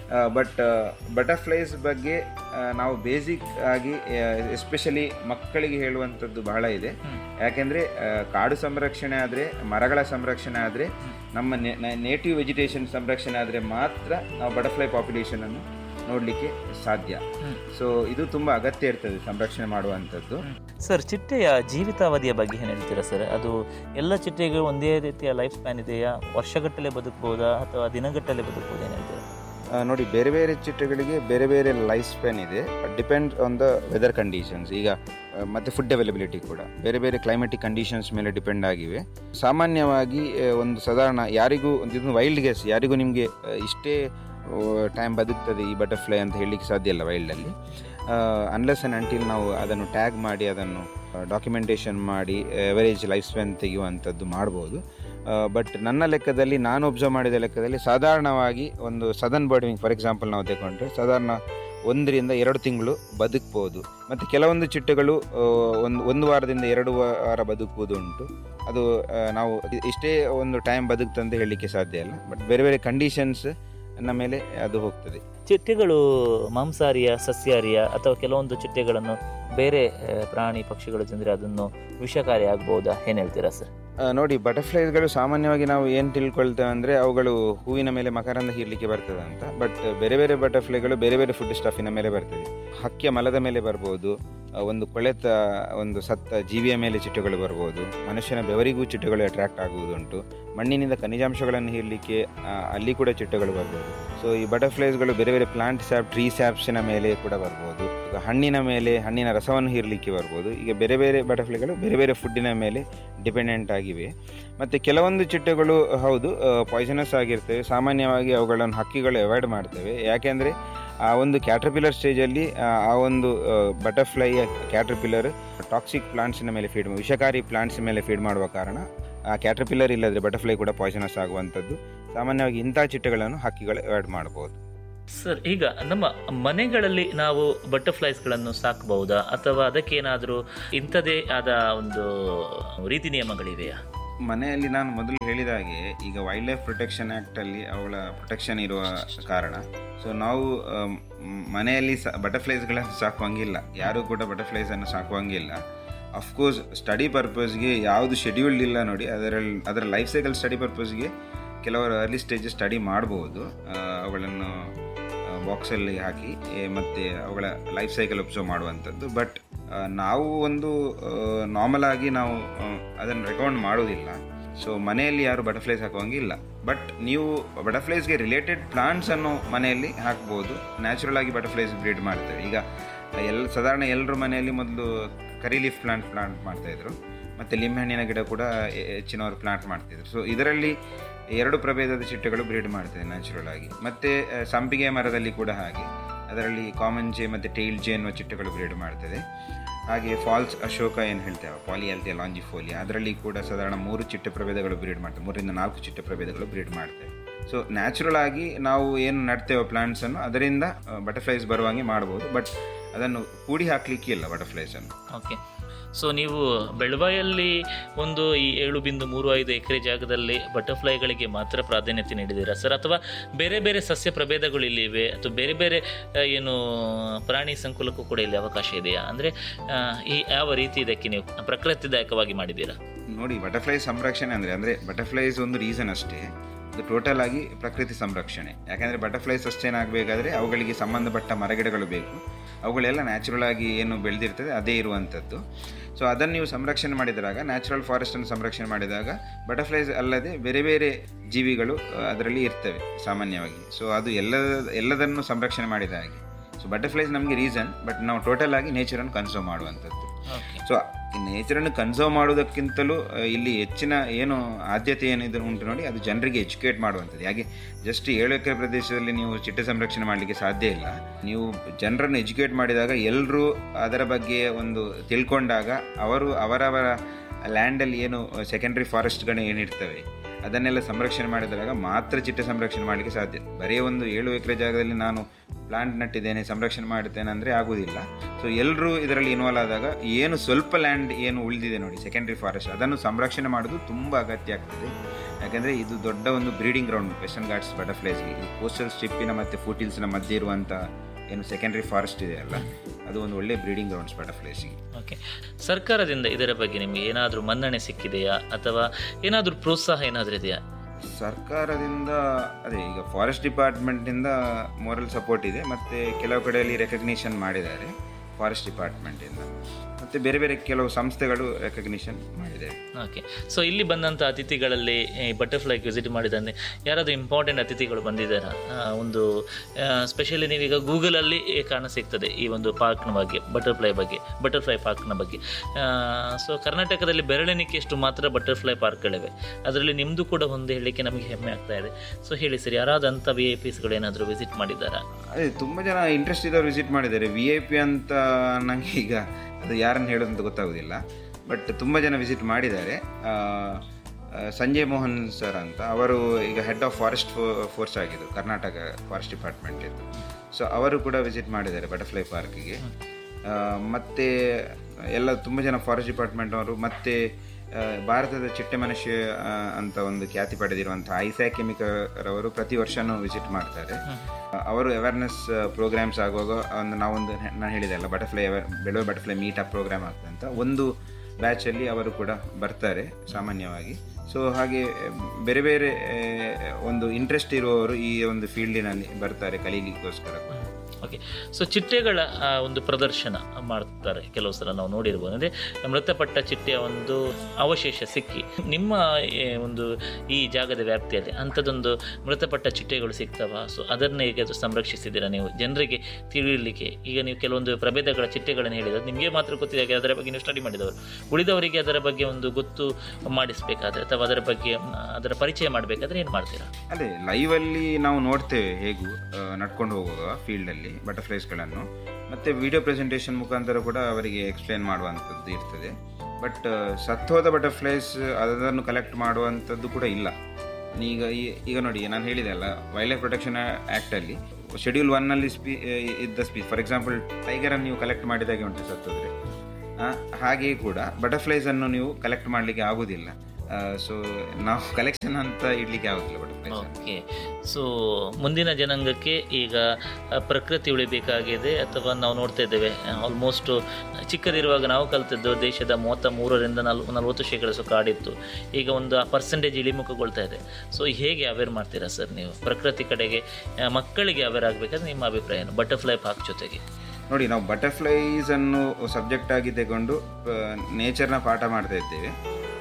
ಬಟ್ ಬಟರ್ಫ್ಲೈಸ್ ಬಗ್ಗೆ ಆ, ನಾವು ಬೇಸಿಕ್ ಆಗಿ ಎಸ್ಪೆಷಲಿ ಮಕ್ಕಳಿಗೆ ಹೇಳುವಂಥದ್ದು ಬಹಳ ಇದೆ ಯಾಕೆಂದರೆ ಕಾಡು ಸಂರಕ್ಷಣೆ ಆದರೆ ಮರಗಳ ಸಂರಕ್ಷಣೆ ಆದರೆ ನಮ್ಮ ನೇಟಿವ್ ವೆಜಿಟೇಷನ್ ಸಂರಕ್ಷಣೆ ಆದರೆ ಮಾತ್ರ ನಾವು ಬಟರ್ಫ್ಲೈ ಪಾಪ್ಯುಲೇಷನನ್ನು ನೋಡಲಿಕ್ಕೆ ಸಾಧ್ಯ ಸೊ ಇದು ತುಂಬ ಅಗತ್ಯ ಇರ್ತದೆ ಸಂರಕ್ಷಣೆ ಮಾಡುವಂಥದ್ದು ಸರ್ ಚಿಟ್ಟೆಯ ಜೀವಿತಾವಧಿಯ ಬಗ್ಗೆ ಏನು ಹೇಳ್ತೀರಾ ಸರ್ ಅದು ಎಲ್ಲ ಚಿಟ್ಟೆಗೂ ಒಂದೇ ರೀತಿಯ ಲೈಫ್ ಸ್ಪ್ಯಾನ್ ಇದೆಯಾ ವರ್ಷಗಟ್ಟಲೆ ಬದುಕ್ಬೋದಾ ಅಥವಾ ದಿನಗಟ್ಟಲೆ ಬದುಕ್ಬೋದಾ ಏನು ಹೇಳ್ತೀರಾ ಆ, ನೋಡಿ ಬೇರೆ ಬೇರೆ ಚಿಟ್ಟೆಗಳಿಗೆ ಬೇರೆ ಬೇರೆ ಲೈಫ್ ಸ್ಪ್ಯಾನ್ ಇದೆ depend on the weather conditions ಈಗ ಆ, ಮತ್ತೆ ಫುಡ್ ಅವೈಲಬಿಲಿಟಿ ಕೂಡ ಬೇರೆ ಬೇರೆ ಕ್ಲೈಮೆಟಿಕ್ ಕಂಡೀಷನ್ಸ್ ಮೇಲೆ ಡಿಪೆಂಡ್ ಆಗಿವೆ ಸಾಮಾನ್ಯವಾಗಿ ಆ, ಒಂದು ಸಾಧಾರಣ ಯಾರಿಗೂ ಇದು ವೈಲ್ಡ್ ಗೆಸ್ ಯಾರಿಗೂ ನಿಮಗೆ ಇಷ್ಟೇ ಟೈಮ್ ಬದುಕ್ತದೆ ಈ ಬಟರ್ಫ್ಲೈ ಅಂತ ಹೇಳಲಿಕ್ಕೆ ಸಾಧ್ಯ ಇಲ್ಲ ವೈಲ್ಡಲ್ಲಿ ಅನ್ಲೆಸ್ ಆ್ಯಂಡ್ ಅಂಟಿಲ್ ನಾವು ಅದನ್ನು ಟ್ಯಾಗ್ ಮಾಡಿ ಅದನ್ನು ಡಾಕ್ಯುಮೆಂಟೇಷನ್ ಮಾಡಿ ಎವರೇಜ್ ಲೈಫ್ ಸ್ಪ್ಯಾನ್ ತೆಗೆಯುವಂಥದ್ದು ಮಾಡ್ಬೋದು ಬಟ್ ನನ್ನ ಲೆಕ್ಕದಲ್ಲಿ ನಾನು ಒಬ್ಸರ್ವ್ ಮಾಡಿದ ಲೆಕ್ಕದಲ್ಲಿ ಸಾಧಾರಣವಾಗಿ ಒಂದು ಸದನ್ ಬರ್ಡಿಂಗ್ ಫಾರ್ ಎಕ್ಸಾಂಪಲ್ ನಾವು ತಗೊಂಡ್ರೆ ಸಾಧಾರಣ ಒಂದರಿಂದ ಎರಡು ತಿಂಗಳು ಬದುಕ್ಬೋದು ಮತ್ತು ಕೆಲವೊಂದು ಚಿಟ್ಟೆಗಳು ಆ, ಒಂದು ಒಂದು ವಾರದಿಂದ ಎರಡು ವಾರ ಬದುಕುವುದು ಉಂಟು ಅದು ಆ, ನಾವು ಇ- ಇಷ್ಟೇ ಒಂದು ಟೈಮ್ ಬದುಕ್ತಂತ ಹೇಳಲಿಕ್ಕೆ ಸಾಧ್ಯ ಇಲ್ಲ ಬಟ್ ಬೇರೆ ಬೇರೆ ಕಂಡೀಷನ್ಸ್ ನ ಮೇಲೆ ಅದು ಹೋಗ್ತದೆ ಚಿಟ್ಟೆಗಳು ಮಾಂಸಾಹಾರಿಯ ಸಸ್ಯಾಹಾರಿಯ ಅಥವಾ ಕೆಲವೊಂದು ಚಿಟ್ಟೆಗಳನ್ನು ಬೇರೆ ಆ, ಪ್ರಾಣಿ ಪಕ್ಷಿಗಳು ತಿಂದರೆ ಅದನ್ನು ವಿಷಕಾರಿ ಆಗ್ಬೋದಾ ಏನು ಹೇಳ್ತೀರಾ ಸರ್ ಆ, ನೋಡಿ ಬಟರ್ಫ್ಲೈಸ್ಗಳು ಸಾಮಾನ್ಯವಾಗಿ ನಾವು ಏನು ತಿಳ್ಕೊಳ್ತೇವೆ ಅಂದರೆ ಅವುಗಳು ಹೂವಿನ ಮೇಲೆ ಮಕರಂದ ಹೀರ್ಲಿಕ್ಕೆ ಬರ್ತದೆ ಅಂತ ಬಟ್ ಬೇರೆ ಬೇರೆ ಬಟರ್ಫ್ಲೈಗಳು ಬೇರೆ ಬೇರೆ ಫುಡ್ ಸ್ಟಫಿನ ಮೇಲೆ ಬರ್ತದೆ ಹಕ್ಕಿಯ ಮಲದ ಮೇಲೆ ಬರ್ಬೋದು ಆ, ಒಂದು ಕೊಳೆತ ಒಂದು ಸತ್ತ ಜೀವಿಯ ಮೇಲೆ ಚಿಟ್ಟೆಗಳು ಬರ್ಬೋದು ಮನುಷ್ಯನ ಬೆವರಿಗೂ ಚಿಟ್ಟೆಗಳು ಅಟ್ರಾಕ್ಟ್ ಆಗುವುದುಂಟು ಮಣ್ಣಿನಿಂದ ಖನಿಜಾಂಶಗಳನ್ನು ಹೀರಲಿಕ್ಕೆ ಅಲ್ಲಿ ಕೂಡ ಚಿಟ್ಟೆಗಳು ಬರ್ಬೋದು ಸೊ ಈ ಬಟರ್ಫ್ಲೈಸ್ಗಳು ಬೇರೆ ಬೇರೆ ಪ್ಲಾಂಟ್ ಸ್ಯಾಪ್ ಟ್ರೀ ಸ್ಯಾಪ್ಸಿನ ಮೇಲೆ ಕೂಡ ಬರ್ಬೋದು ಈಗ ಹಣ್ಣಿನ ಮೇಲೆ ಹಣ್ಣಿನ ರಸವನ್ನು ಹೀರಲಿಕ್ಕೆ ಬರ್ಬೋದು ಈಗ ಬೇರೆ ಬೇರೆ ಬಟರ್ಫ್ಲೈಗಳು ಬೇರೆ ಬೇರೆ ಫುಡ್ಡಿನ ಮೇಲೆ ಡಿಪೆಂಡೆಂಟ್ ಆಗಿವೆ ಮತ್ತು ಕೆಲವೊಂದು ಚಿಟ್ಟೆಗಳು ಹೌದು ಪಾಯ್ಸನಸ್ ಆಗಿರ್ತವೆ ಸಾಮಾನ್ಯವಾಗಿ ಅವುಗಳನ್ನು ಹಕ್ಕಿಗಳು ಅವಾಯ್ಡ್ ಮಾಡ್ತವೆ ಯಾಕೆಂದರೆ ಆ ಒಂದು ಕ್ಯಾಟ್ರಪಿಲ್ಲರ್ ಸ್ಟೇಜಲ್ಲಿ ಆ ಒಂದು ಬಟರ್ಫ್ಲೈ ಕ್ಯಾಟ್ರಪಿಲ್ಲರ್ ಟಾಕ್ಸಿಕ್ ಪ್ಲಾಂಟ್ಸಿನ ಮೇಲೆ ಫೀಡ್ ವಿಷಕಾರಿ ಪ್ಲಾಂಟ್ಸ್ ಮೇಲೆ ಫೀಡ್ ಮಾಡುವ ಕಾರಣ ಆ ಕ್ಯಾಟ್ರಪಿಲ್ಲರ್ ಇಲ್ಲದ್ರೆ ಬಟರ್ಫ್ಲೈ ಕೂಡ ಪಾಯ್ಸನಸ್ ಆಗುವಂಥದ್ದು ಸಾಮಾನ್ಯವಾಗಿ ಇಂಥ ಚಿಟ್ಟೆಗಳನ್ನು ಹಕ್ಕಿಗಳು ಅವಾಯ್ಡ್ ಮಾಡ್ಬೋದು ಸರ್ ಈಗ ನಮ್ಮ ಮನೆಗಳಲ್ಲಿ ನಾವು ಬಟರ್ಫ್ಲೈಸ್ಗಳನ್ನು ಸಾಕಬಹುದಾ ಅಥವಾ ಅದಕ್ಕೇನಾದರೂ ಇಂಥದೇ ಆದ ಒಂದು ರೀತಿ ನಿಯಮಗಳಿವೆಯಾ ಮನೆಯಲ್ಲಿ ನಾನು ಮೊದಲು ಹೇಳಿದ ಹಾಗೆ ಈಗ ವೈಲ್ಡ್ ಲೈಫ್ ಪ್ರೊಟೆಕ್ಷನ್ ಆ್ಯಕ್ಟಲ್ಲಿ ಅವುಗಳ ಪ್ರೊಟೆಕ್ಷನ್ ಇರುವ ಕಾರಣ ಸೊ ನಾವು ಆಮ್, ಮನೆಯಲ್ಲಿ ಸ ಬಟರ್ಫ್ಲೈಸ್ಗಳನ್ನು ಸಾಕುವಂಗಿಲ್ಲ ಯಾರೂ ಕೂಡ ಬಟರ್ಫ್ಲೈಸನ್ನು ಸಾಕುವಂಗಿಲ್ಲ ಅಫ್ಕೋರ್ಸ್ ಸ್ಟಡಿ ಪರ್ಪಸ್ಗೆ ಯಾವುದು ಶೆಡ್ಯೂಲ್ಡ್ ಇಲ್ಲ ನೋಡಿ ಅದರಲ್ಲಿ ಅದರ ಲೈಫ್ ಸೈಕಲ್ ಸ್ಟಡಿ ಪರ್ಪಸ್ಗೆ ಕೆಲವರು ಅರ್ಲಿ ಸ್ಟೇಜ್ ಸ್ಟಡಿ ಮಾಡ್ಬೋದು ಆ, ಅವುಗಳನ್ನು ಬಾಕ್ಸಲ್ಲಿ ಹಾಕಿ ಏ, ಮತ್ತೆ ಅವುಗಳ ಲೈಫ್ ಸೈಕಲ್ ಒಬ್ಸರ್ವ್ ಮಾಡುವಂಥದ್ದು ಬಟ್ ನಾವು ಒಂದು ನಾರ್ಮಲ್ ಆಗಿ ನಾವು ಆ, ಅದನ್ನು ರೆಕಮೆಂಡ್ ಮಾಡೋದಿಲ್ಲ ಸೊ ಮನೆಯಲ್ಲಿ ಯಾರು ಬಟರ್ಫ್ಲೈಸ್ ಹಾಕುವಂಗಿಲ್ಲ ಬಟ್ ನೀವು ಬಟರ್ಫ್ಲೈಸ್ಗೆ ರಿಲೇಟೆಡ್ ಪ್ಲಾಂಟ್ಸನ್ನು ಮನೆಯಲ್ಲಿ ಹಾಕ್ಬೋದು ನ್ಯಾಚುರಲ್ ಆಗಿ ಬಟರ್ಫ್ಲೈಸ್ ಬ್ರೀಡ್ ಮಾಡ್ತೇವೆ ಈಗ ಎಲ್ಲ ಸಾಧಾರಣ ಎಲ್ಲರ ಮನೆಯಲ್ಲಿ ಮೊದಲು ಕರಿ ಲೀಫ್ ಪ್ಲಾಂಟ್ ಪ್ಲಾಂಟ್ ಮಾಡ್ತಾಯಿದ್ರು ಮತ್ತು ಲಿಂಬೆಹಣ್ಣಿನ ಗಿಡ ಕೂಡ ಹೆ- ಹೆಚ್ಚಿನವರು ಪ್ಲಾಂಟ್ ಮಾಡ್ತಿದ್ರು ಸೊ ಇದರಲ್ಲಿ ಎರಡು ಪ್ರಭೇದದ ಚಿಟ್ಟೆಗಳು ಬ್ರೀಡ್ ಮಾಡ್ತದೆ ನ್ಯಾಚುರಲ್ ಆಗಿ ಮತ್ತು ಆ, ಸಂಪಿಗೆ ಮರದಲ್ಲಿ ಕೂಡ ಹಾಗೆ ಅದರಲ್ಲಿ ಕಾಮನ್ ಜೇ ಮತ್ತು ಟೈಲ್ ಜೇ ಎನ್ನುವ ಚಿಟ್ಟೆಗಳು ಬ್ರೀಡ್ ಮಾಡ್ತದೆ ಹಾಗೆ ಫಾಲ್ಸ್ ಅಶೋಕ ಏನು ಹೇಳ್ತೇವೆ ಪಾಲಿಯಾಲ್ತಿಯ ಲಾಂಜಿಫೋಲಿಯಾ ಅದರಲ್ಲಿ ಕೂಡ ಸಾಧಾರಣ ಮೂರು ಚಿಟ್ಟೆ ಪ್ರಭೇದಗಳು ಬ್ರೀಡ್ ಮಾಡ್ತವೆ ಮೂರರಿಂದ ನಾಲ್ಕು ಚಿಟ್ಟೆ ಪ್ರಭೇದಗಳು ಬ್ರೀಡ್ ಮಾಡ್ತೇವೆ ಸೊ ನ್ಯಾಚುರಲ್ ಆಗಿ ನಾವು ಏನು ನಡ್ತೇವೆ ಪ್ಲಾಂಟ್ಸನ್ನು ಅದರಿಂದ ಬಟರ್ಫ್ಲೈಸ್ ಬರುವಂಗೆ ಮಾಡ್ಬೋದು ಬಟ್ ಅದನ್ನು ಕೂಡಿ ಹಾಕಲಿಕ್ಕೆ ಇಲ್ಲ ಬಟರ್ಫ್ಲೈಸನ್ನು ಓಕೆ ಸೊ ನೀವು ಬೆಳವಾಯಲ್ಲಿ ಒಂದು ಈ ಏಳು ಬಿಂದು ಮೂರು ಐದು ಎಕರೆ ಜಾಗದಲ್ಲಿ ಬಟರ್ಫ್ಲೈಗಳಿಗೆ ಮಾತ್ರ ಪ್ರಾಧಾನ್ಯತೆ ನೀಡಿದ್ದೀರಾ ಸರ್ ಅಥವಾ ಬೇರೆ ಬೇರೆ ಸಸ್ಯ ಪ್ರಭೇದಗಳು ಇಲ್ಲಿ ಇವೆ ಅಥವಾ ಬೇರೆ ಬೇರೆ ಆ, ಏನು ಪ್ರಾಣಿ ಸಂಕುಲಕ್ಕೂ ಕೂಡ ಇಲ್ಲಿ ಅವಕಾಶ ಇದೆಯಾ ಅಂದರೆ ಈ ಯಾವ ರೀತಿ ಇದಕ್ಕೆ ನೀವು ಪ್ರಕೃತಿದಾಯಕವಾಗಿ ಮಾಡಿದ್ದೀರಾ ನೋಡಿ ಬಟರ್ಫ್ಲೈ ಸಂರಕ್ಷಣೆ ಅಂದರೆ ಅಂದರೆ ಬಟರ್ಫ್ಲೈಸ್ ಒಂದು ರೀಸನ್ ಅಷ್ಟೇ ಅದು ಟೋಟಲ್ ಆಗಿ ಪ್ರಕೃತಿ ಸಂರಕ್ಷಣೆ ಯಾಕಂದರೆ ಬಟರ್ಫ್ಲೈ ಸಸ್ಟೈನ್ ಆಗಬೇಕಾದ್ರೆ ಅವುಗಳಿಗೆ ಸಂಬಂಧಪಟ್ಟ ಮರಗಿಡಗಳು ಬೇಕು ಅವುಗಳೆಲ್ಲ ನ್ಯಾಚುರಲ್ ಆಗಿ ಏನು ಬೆಳೆದಿರ್ತದೆ ಅದೇ ಇರುವಂಥದ್ದು ಸೊ ಅದನ್ನು ನೀವು ಸಂರಕ್ಷಣೆ ಮಾಡಿದಾಗ ನ್ಯಾಚುರಲ್ ಫಾರೆಸ್ಟನ್ನು ಸಂರಕ್ಷಣೆ ಮಾಡಿದಾಗ ಬಟರ್ಫ್ಲೈಸ್ ಅಲ್ಲದೆ ಬೇರೆ ಬೇರೆ ಜೀವಿಗಳು ಆ, ಅದರಲ್ಲಿ ಇರ್ತವೆ ಸಾಮಾನ್ಯವಾಗಿ ಸೊ ಅದು ಎಲ್ಲ ಎಲ್ಲದನ್ನು ಸಂರಕ್ಷಣೆ ಮಾಡಿದ ಹಾಗೆ ಸೊ ಬಟರ್ಫ್ಲೈಸ್ ನಮಗೆ ರೀಸನ್ ಬಟ್ ನಾವು ಟೋಟಲ್ ಆಗಿ ನೇಚರನ್ನು ಕನ್ಸರ್ವ್ ಮಾಡುವಂಥದ್ದು ಓಕೆ ಸೊ ನೇಚರನ್ನು ಕನ್ಸರ್ವ್ ಮಾಡೋದಕ್ಕಿಂತಲೂ ಆ, ಇಲ್ಲಿ ಹೆಚ್ಚಿನ ಏನು ಆದ್ಯತೆ ಏನಿದೆ ಉಂಟು ನೋಡಿ ಅದು ಜನರಿಗೆ ಎಜುಕೇಟ್ ಮಾಡುವಂಥದ್ದು ಹಾಗೆ ಜಸ್ಟ್ ಏಳು ಎಕರೆ ಪ್ರದೇಶದಲ್ಲಿ ನೀವು ಚಿಟ್ಟೆ ಸಂರಕ್ಷಣೆ ಮಾಡಲಿಕ್ಕೆ ಸಾಧ್ಯ ಇಲ್ಲ ನೀವು ಜನರನ್ನು ಎಜುಕೇಟ್ ಮಾಡಿದಾಗ ಎಲ್ಲರೂ ಅದರ ಬಗ್ಗೆ ಒಂದು ತಿಳ್ಕೊಂಡಾಗ ಅವರು ಅವರವರ ಲ್ಯಾಂಡಲ್ಲಿ ಏನು ಸೆಕೆಂಡ್ರಿ ಫಾರೆಸ್ಟ್ಗಳು ಏನಿರ್ತವೆ ಅದನ್ನೆಲ್ಲ ಸಂರಕ್ಷಣೆ ಮಾಡಿದಾಗ ಮಾತ್ರ ಚಿಟ್ಟೆ ಸಂರಕ್ಷಣೆ ಮಾಡಲಿಕ್ಕೆ ಸಾಧ್ಯ ಬರೀ ಒಂದು ಏಳು ಎಕರೆ ಜಾಗದಲ್ಲಿ ನಾನು ಪ್ಲಾಂಟ್ ನಟ್ಟಿದ್ದೇನೆ ಸಂರಕ್ಷಣೆ ಮಾಡುತ್ತೇನೆ ಅಂದರೆ ಆಗುವುದಿಲ್ಲ ಸೊ ಎಲ್ಲರೂ ಇದರಲ್ಲಿ ಇನ್ವಾಲ್ವ್ ಆದಾಗ ಏನು ಸ್ವಲ್ಪ ಲ್ಯಾಂಡ್ ಏನು ಉಳಿದಿದೆ ನೋಡಿ ಸೆಕೆಂಡ್ರಿ ಫಾರೆಸ್ಟ್ ಅದನ್ನು ಸಂರಕ್ಷಣೆ ಮಾಡೋದು ತುಂಬ ಅಗತ್ಯ ಆಗ್ತದೆ ಯಾಕಂದರೆ ಇದು ದೊಡ್ಡ ಒಂದು ಬ್ರೀಡಿಂಗ್ ಗ್ರೌಂಡ್ ವೆಸ್ಟರ್ನ್ ಘಾಟ್ಸ್ ಬಟರ್ಫ್ಲೈಸ್ಗೆ ಈ ಕೋಸ್ಟಲ್ ಸ್ಟ್ರಿಪ್ಪಿನ ಮತ್ತು ಫೂಟಿಲ್ಸ್ನ ಮಧ್ಯೆ ಇರುವಂಥ ಏನು ಸೆಕೆಂಡ್ರಿ ಫಾರೆಸ್ಟ್ ಇದೆ ಅಲ್ಲ ಅದು ಒಂದು ಒಳ್ಳೆ ಬ್ರೀಡಿಂಗ್ ಗ್ರೌಂಡ್ಸ್ ಬಟರ್ಫ್ಲೈಸ್ಗೆ ಓಕೆ ಸರ್ಕಾರದಿಂದ ಇದರ ಬಗ್ಗೆ ನಿಮಗೆ ಏನಾದರೂ ಮನ್ನಣೆ ಸಿಕ್ಕಿದೆಯಾ ಅಥವಾ ಏನಾದರೂ ಪ್ರೋತ್ಸಾಹ ಏನಾದರೂ ಇದೆಯಾ ಸರ್ಕಾರದಿಂದ ಅದೇ ಈಗ ಫಾರೆಸ್ಟ್ ಡಿಪಾರ್ಟ್ಮೆಂಟಿಂದ ಮೋರಲ್ ಸಪೋರ್ಟ್ ಇದೆ ಮತ್ತು ಕೆಲವು ಕಡೆಯಲ್ಲಿ ರೆಕಗ್ನಿಷನ್ ಮಾಡಿದ್ದಾರೆ ಫಾರೆಸ್ಟ್ ಡಿಪಾರ್ಟ್ಮೆಂಟಿಂದ ಮತ್ತು ಬೇರೆ ಬೇರೆ ಕೆಲವು ಸಂಸ್ಥೆಗಳು ರೆಕಗ್ನಿಷನ್ ಮಾಡಿದೆ ಓಕೆ ಸೊ ಇಲ್ಲಿ ಬಂದಂಥ ಅತಿಥಿಗಳಲ್ಲಿ ಬಟರ್ಫ್ಲೈಗೆ ವಿಸಿಟ್ ಮಾಡಿದಂತೆ ಯಾರಾದರೂ ಇಂಪಾರ್ಟೆಂಟ್ ಅತಿಥಿಗಳು ಬಂದಿದ್ದಾರಾ ಆ, ಒಂದು ಸ್ಪೆಷಲಿ ನೀವೀಗ ಗೂಗಲಲ್ಲಿ ಕಾಣ ಸಿಗ್ತದೆ ಈ ಒಂದು ಪಾರ್ಕ್ನ ಬಗ್ಗೆ ಬಟರ್ಫ್ಲೈ ಬಗ್ಗೆ ಬಟರ್ಫ್ಲೈ ಪಾರ್ಕ್ನ ಬಗ್ಗೆ ಸೊ ಕರ್ನಾಟಕದಲ್ಲಿ ಬೆರಳೆಣಿಕೆಯಷ್ಟು ಮಾತ್ರ ಬಟರ್ಫ್ಲೈ ಪಾರ್ಕ್ಗಳಿವೆ ಅದರಲ್ಲಿ ನಿಮ್ಮದು ಕೂಡ ಒಂದು ಹೇಳಲಿಕ್ಕೆ ನಮಗೆ ಹೆಮ್ಮೆ ಆಗ್ತಾ ಇದೆ ಸೊ ಹೇಳಿ ಸರ್ ಯಾರಾದಂಥ ವಿ ಐ ಪಿಸ್ಗಳು ಏನಾದರೂ ವಿಸಿಟ್ ಮಾಡಿದ್ದಾರಾ ಅದೇ ತುಂಬ ಜನ ಇಂಟ್ರೆಸ್ಟ್ ಇದ್ದವ್ರು ವಿಸಿಟ್ ಮಾಡಿದ್ದಾರೆ ವಿ ಐ ಪಿ ಅಂತ ನನಗೆ ಈಗ ಅದು ಯಾರನ್ನು ಹೇಳೋದು ಅಂತ ಗೊತ್ತಾಗೋದಿಲ್ಲ ಬಟ್ ತುಂಬ ಜನ ವಿಸಿಟ್ ಮಾಡಿದ್ದಾರೆ ಆ, ಆ, ಸಂಜಯ್ ಮೋಹನ್ ಸರ್ ಅಂತ ಅವರು ಈಗ ಹೆಡ್ ಆಫ್ ಫಾರೆಸ್ಟ್ ಫೋರ್ಸ್ ಆಗಿದ್ದು ಕರ್ನಾಟಕ ಫಾರೆಸ್ಟ್ ಡಿಪಾರ್ಟ್ಮೆಂಟ್ ಇದ್ದು ಸೊ ಅವರು ಕೂಡ ವಿಸಿಟ್ ಮಾಡಿದ್ದಾರೆ ಬಟರ್ಫ್ಲೈ ಪಾರ್ಕಿಗೆ ಮತ್ತು ಎಲ್ಲ ತುಂಬ ಜನ ಫಾರೆಸ್ಟ್ ಡಿಪಾರ್ಟ್ಮೆಂಟ್ ಅವರು ಮತ್ತು ಆ, ಭಾರತದ ಚಿಟ್ಟೆ ಮನುಷ್ಯ ಆ, ಅಂತ ಒಂದು ಖ್ಯಾತಿ ಪಡೆದಿರುವಂಥ ಐಸ್ಯಾಕೆಮಿಕರವರು ಪ್ರತಿ ವರ್ಷನೂ ವಿಸಿಟ್ ಮಾಡ್ತಾರೆ ಅವರು ಅವೇರ್ನೆಸ್ ಪ್ರೋಗ್ರಾಮ್ಸ್ ಆಗುವಾಗ ಒಂದು ನಾವೊಂದು ಹೆ- ನಾನು ಹೇಳಿದೆ ಅಲ್ಲ ಬಟರ್ಫ್ಲೈ ಬೆಳವೆ ಬಟರ್ಫ್ಲೈ ಮೀಟ್ ಅಪ್ ಪ್ರೋಗ್ರಾಮ್ ಆಗ್ತದೆ ಅಂತ ಒಂದು ಬ್ಯಾಚಲ್ಲಿ ಅವರು ಕೂಡ ಬರ್ತಾರೆ ಸಾಮಾನ್ಯವಾಗಿ ಸೊ ಹಾಗೆ ಬೇರೆ ಬೇರೆ ಆ, ಒಂದು ಇಂಟ್ರೆಸ್ಟ್ ಇರುವವರು ಈ ಒಂದು ಫೀಲ್ಡಿನಲ್ಲಿ ಬರ್ತಾರೆ ಕಲೀಲಿಕ್ಕೋಸ್ಕರ ಕೂಡ. ಓಕೆ ಸೊ ಚಿಟ್ಟೆಗಳ ಆ, ಒಂದು ಪ್ರದರ್ಶನ ಮಾಡ್ತಾರೆ ಕೆಲವು ಸಲ ನಾವು ನೋಡಿರ್ಬೋದು ಅಂದರೆ ಮೃತಪಟ್ಟ ಚಿಟ್ಟೆಯ ಒಂದು ಅವಶೇಷ ಸಿಕ್ಕಿ ನಿಮ್ಮ ಏ, ಒಂದು ಈ ಜಾಗದ ವ್ಯಾಪ್ತಿಯಲ್ಲಿ ಅಂಥದ್ದೊಂದು ಮೃತಪಟ್ಟ ಚಿಟ್ಟೆಗಳು ಸಿಗ್ತವ ಸೊ ಅದನ್ನು ಹೇಗೆ ಅದು ಸಂರಕ್ಷಿಸಿದ್ದೀರಾ ನೀವು ಜನರಿಗೆ ತಿಳಿಯಲಿಕ್ಕೆ ಈಗ ನೀವು ಕೆಲವೊಂದು ಪ್ರಭೇದಗಳ ಚಿಟ್ಟೆಗಳನ್ನು ಹೇಳಿದ್ರೆ ನಿಮಗೆ ಮಾತ್ರ ಗೊತ್ತಿದೆ ಹಾಗೆ ಅದರ ಬಗ್ಗೆ ನೀವು ಸ್ಟಡಿ ಮಾಡಿದವರು ಉಳಿದವರಿಗೆ ಅದರ ಬಗ್ಗೆ ಒಂದು ಗೊತ್ತು ಮಾಡಿಸ್ಬೇಕಾದ್ರೆ ಅಥವಾ ಅದರ ಬಗ್ಗೆ ಮ್, ಅದರ ಪರಿಚಯ ಮಾಡಬೇಕಾದ್ರೆ ಏನು ಮಾಡ್ತೀರಾ ಅದೇ ಲೈವಲ್ಲಿ ನಾವು ನೋಡ್ತೇವೆ ಹೇಗೂ ಆ, ನಡ್ಕೊಂಡು ಹೋಗುವಾಗ ಫೀಲ್ಡಲ್ಲಿ ಬಟರ್ಫ್ಲೈಸ್ಗಳನ್ನು ಮತ್ತು ವಿಡಿಯೋ ಪ್ರೆಸೆಂಟೇಷನ್ ಮುಖಾಂತರ ಕೂಡ ಅವರಿಗೆ ಎಕ್ಸ್ಪ್ಲೇನ್ ಮಾಡುವಂಥದ್ದು ಇರ್ತದೆ ಬಟ್ ಸತ್ತೋದ ಬಟರ್ಫ್ಲೈಸ್ ಅದನ್ನು ಕಲೆಕ್ಟ್ ಮಾಡುವಂಥದ್ದು ಕೂಡ ಇಲ್ಲ ಈಗ ಈ- ಈಗ ನೋಡಿ ನಾನು ಹೇಳಿದೆ ಅಲ್ಲ ವೈಲ್ಡ್ ಲೈಫ್ ಪ್ರೊಟೆಕ್ಷನ್ ಆ್ಯಕ್ಟಲ್ಲಿ ಶೆಡ್ಯೂಲ್ ಒನ್ನಲ್ಲಿ ಸ್ಪೀ ಇದ್ದ ಸ್ಪೀ ಫಾರ್ ಎಕ್ಸಾಂಪಲ್ ಟೈಗರನ್ನು ನೀವು ಕಲೆಕ್ಟ್ ಮಾಡಿದಾಗೆ ಉಂಟು ಸತ್ತೋದ್ರೆ ಆ, ಹಾಗೆಯೇ ಕೂಡ ಬಟರ್ಫ್ಲೈಸನ್ನು ನೀವು ಕಲೆಕ್ಟ್ ಮಾಡಲಿಕ್ಕೆ ಆಗೋದಿಲ್ಲ ಸೊ ನಾವು ಕಲೆಕ್ಷನ್ ಅಂತ ಇಡ್ಲಿಕ್ಕೆ ಆಗೋದಿಲ್ಲ ಬಟರ್ಫ್ಲೈಸ್ ಓಕೆ ಸೊ ಮುಂದಿನ ಜನಾಂಗಕ್ಕೆ ಈಗ ಆ, ಪ್ರಕೃತಿ ಉಳಿಬೇಕಾಗಿದೆ ಅಥವಾ ನಾವು ನೋಡ್ತಾ ಇದ್ದೇವೆ ಆಲ್ಮೋಸ್ಟ್ ಚಿಕ್ಕದಿರುವಾಗ ನಾವು ಕಲ್ತಿದ್ದು ದೇಶದ ಮೂವತ್ತ ಮೂರರಿಂದ ನಲ್ ನಲ್ವತ್ತು ಶೇಕಡಸು ಕಾಡಿತ್ತು ಈಗ ಒಂದು ಆ ಪರ್ಸೆಂಟೇಜ್ ಇಳಿಮುಖಗೊಳ್ತಾ ಇದೆ ಸೊ ಹೇಗೆ ಅವೇರ್ ಮಾಡ್ತೀರಾ ಸರ್ ನೀವು ಪ್ರಕೃತಿ ಕಡೆಗೆ ಆ, ಮಕ್ಕಳಿಗೆ ಅವೇರ್ ಆಗಬೇಕಾದ್ರೆ ನಿಮ್ಮ ಅಭಿಪ್ರಾಯ ಏನು ಬಟರ್ಫ್ಲೈ ಪಾರ್ಕ್ ಜೊತೆಗೆ ನೋಡಿ ನಾವು ಬಟರ್ಫ್ಲೈಸ್ ಅನ್ನು ಸಬ್ಜೆಕ್ಟ್ ಆಗಿ ತಗೊಂಡು ನೇಚರ್ನ ಪಾಠ ಮಾಡ್ತಾ ಇದ್ದೇವೆ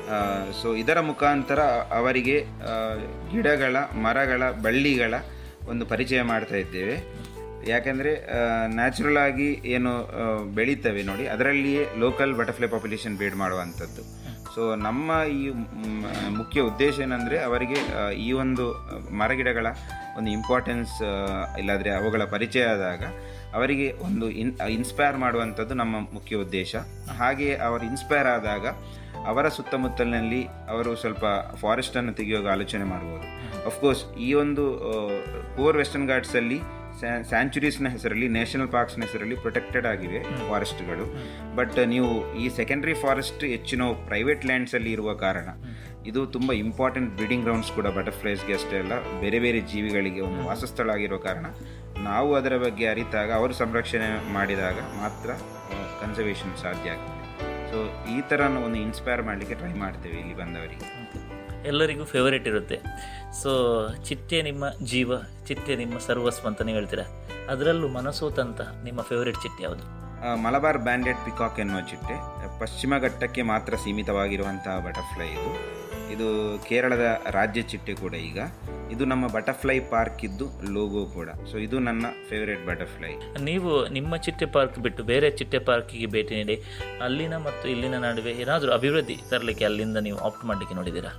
ಸೊ ಇದರ ಮುಖಾಂತರ ಅವರಿಗೆ ಆ, ಗಿಡಗಳ ಮರಗಳ ಬಳ್ಳಿಗಳ ಒಂದು ಪರಿಚಯ ಮಾಡ್ತಾ ಇದ್ದೇವೆ ಯಾಕೆಂದರೆ ನ್ಯಾಚುರಲ್ ಆಗಿ ಏನು ಆ, ಬೆಳೀತವೆ ನೋಡಿ ಅದರಲ್ಲಿಯೇ ಲೋಕಲ್ ಬಟರ್ಫ್ಲೈ ಪಾಪ್ಯುಲೇಷನ್ ಬೇಡ್ ಮಾಡುವಂಥದ್ದು ಸೊ ನಮ್ಮ ಈ ಮ್, ಮುಖ್ಯ ಉದ್ದೇಶ ಏನಂದರೆ ಅವರಿಗೆ ಆ, ಈ ಒಂದು ಆ, ಮರಗಿಡಗಳ ಒಂದು ಇಂಪಾರ್ಟೆನ್ಸ್ ಇಲ್ಲಾದರೆ ಅವುಗಳ ಪರಿಚಯ ಆದಾಗ ಅವರಿಗೆ ಒಂದು ಇನ್ ಇನ್ಸ್ಪೈರ್ ಮಾಡುವಂಥದ್ದು ನಮ್ಮ ಮುಖ್ಯ ಉದ್ದೇಶ ಹಾಗೆಯೇ ಅವರು ಇನ್ಸ್ಪೈರ್ ಆದಾಗ ಅವರ ಸುತ್ತಮುತ್ತಲಿನಲ್ಲಿ ಅವರು ಸ್ವಲ್ಪ ಫಾರೆಸ್ಟನ್ನು ತೆಗೆಯುವಾಗ ಆಲೋಚನೆ ಮಾಡ್ಬೋದು ಅಫ್ಕೋರ್ಸ್ ಈ ಒಂದು ಪೂರ್ ವೆಸ್ಟರ್ನ್ ಘಾಟ್ಸಲ್ಲಿ ಸ್ಯಾಂಚುರೀಸ್ನ ಹೆಸರಲ್ಲಿ ನ್ಯಾಷನಲ್ ಪಾರ್ಕ್ಸ್ನ ಹೆಸರಲ್ಲಿ ಪ್ರೊಟೆಕ್ಟೆಡ್ ಆಗಿವೆ ಫಾರೆಸ್ಟ್ಗಳು ಬಟ್ ನೀವು ಈ ಸೆಕೆಂಡರಿ ಫಾರೆಸ್ಟ್ ಹೆಚ್ಚಿನ ಪ್ರೈವೇಟ್ ಲ್ಯಾಂಡ್ಸಲ್ಲಿ ಇರುವ ಕಾರಣ ಇದು ತುಂಬ ಇಂಪಾರ್ಟೆಂಟ್ ಬ್ರೀಡಿಂಗ್ ಗ್ರೌಂಡ್ಸ್ ಕೂಡ ಬಟರ್ಫ್ಲೈಸ್ಗೆ ಅಷ್ಟೇ ಅಲ್ಲ ಬೇರೆ ಬೇರೆ ಜೀವಿಗಳಿಗೆ ಒಂದು ವಾಸಸ್ಥಳ ಆಗಿರೋ ಕಾರಣ ನಾವು ಅದರ ಬಗ್ಗೆ ಅರಿತಾಗ ಅವರು ಸಂರಕ್ಷಣೆ ಮಾಡಿದಾಗ ಮಾತ್ರ ಕನ್ಸರ್ವೇಷನ್ ಸಾಧ್ಯ ಆಗ್ತದೆ ಸೊ ಈ ಥರ ಒಂದು ಇನ್ಸ್ಪೈರ್ ಮಾಡಲಿಕ್ಕೆ ಟ್ರೈ ಮಾಡ್ತೇವೆ ಇಲ್ಲಿ ಬಂದವರಿಗೆ ಎಲ್ಲರಿಗೂ ಫೇವರೇಟ್ ಇರುತ್ತೆ ಸೊ ಚಿಟ್ಟೆ ನಿಮ್ಮ ಜೀವ ಚಿಟ್ಟೆ ನಿಮ್ಮ ಸರ್ವಸ್ವ ಅಂತ ನೀವು ಹೇಳ್ತೀರಾ ಅದರಲ್ಲೂ ಮನಸೋತಂತ ನಿಮ್ಮ ಫೇವರೇಟ್ ಚಿಟ್ಟೆ ಯಾವುದು ಆ, ಮಲಬಾರ್ ಬ್ಯಾಂಡೆಡ್ ಪಿಕಾಕ್ ಎನ್ನುವ ಚಿಟ್ಟೆ ಪಶ್ಚಿಮ ಘಟ್ಟಕ್ಕೆ ಮಾತ್ರ ಸೀಮಿತವಾಗಿರುವಂತಹ ಬಟರ್ಫ್ಲೈ ಇದು ಇದು ಕೇರಳದ ರಾಜ್ಯ ಚಿಟ್ಟೆ ಕೂಡ ಈಗ ಇದು ನಮ್ಮ ಬಟರ್ಫ್ಲೈ ಪಾರ್ಕ್ ಇದ್ದು ಲೋಗೋ ಕೂಡ ಸೊ ಇದು ನನ್ನ ಫೇವರೇಟ್ ಬಟರ್ಫ್ಲೈ ನೀವು ನಿಮ್ಮ ಚಿಟ್ಟೆ ಪಾರ್ಕ್ ಬಿಟ್ಟು ಬೇರೆ ಚಿಟ್ಟೆ ಪಾರ್ಕಿಗೆ ಭೇಟಿ ನೀಡಿ ಅಲ್ಲಿನ ಮತ್ತು ಇಲ್ಲಿನ ನಡುವೆ ಏನಾದರೂ ಅಭಿವೃದ್ಧಿ ತರಲಿಕ್ಕೆ ಅಲ್ಲಿಂದ ನೀವು ಆಪ್ಟ್ ಮಾಡಲಿಕ್ಕೆ ನೋಡಿದ್ದೀರಾ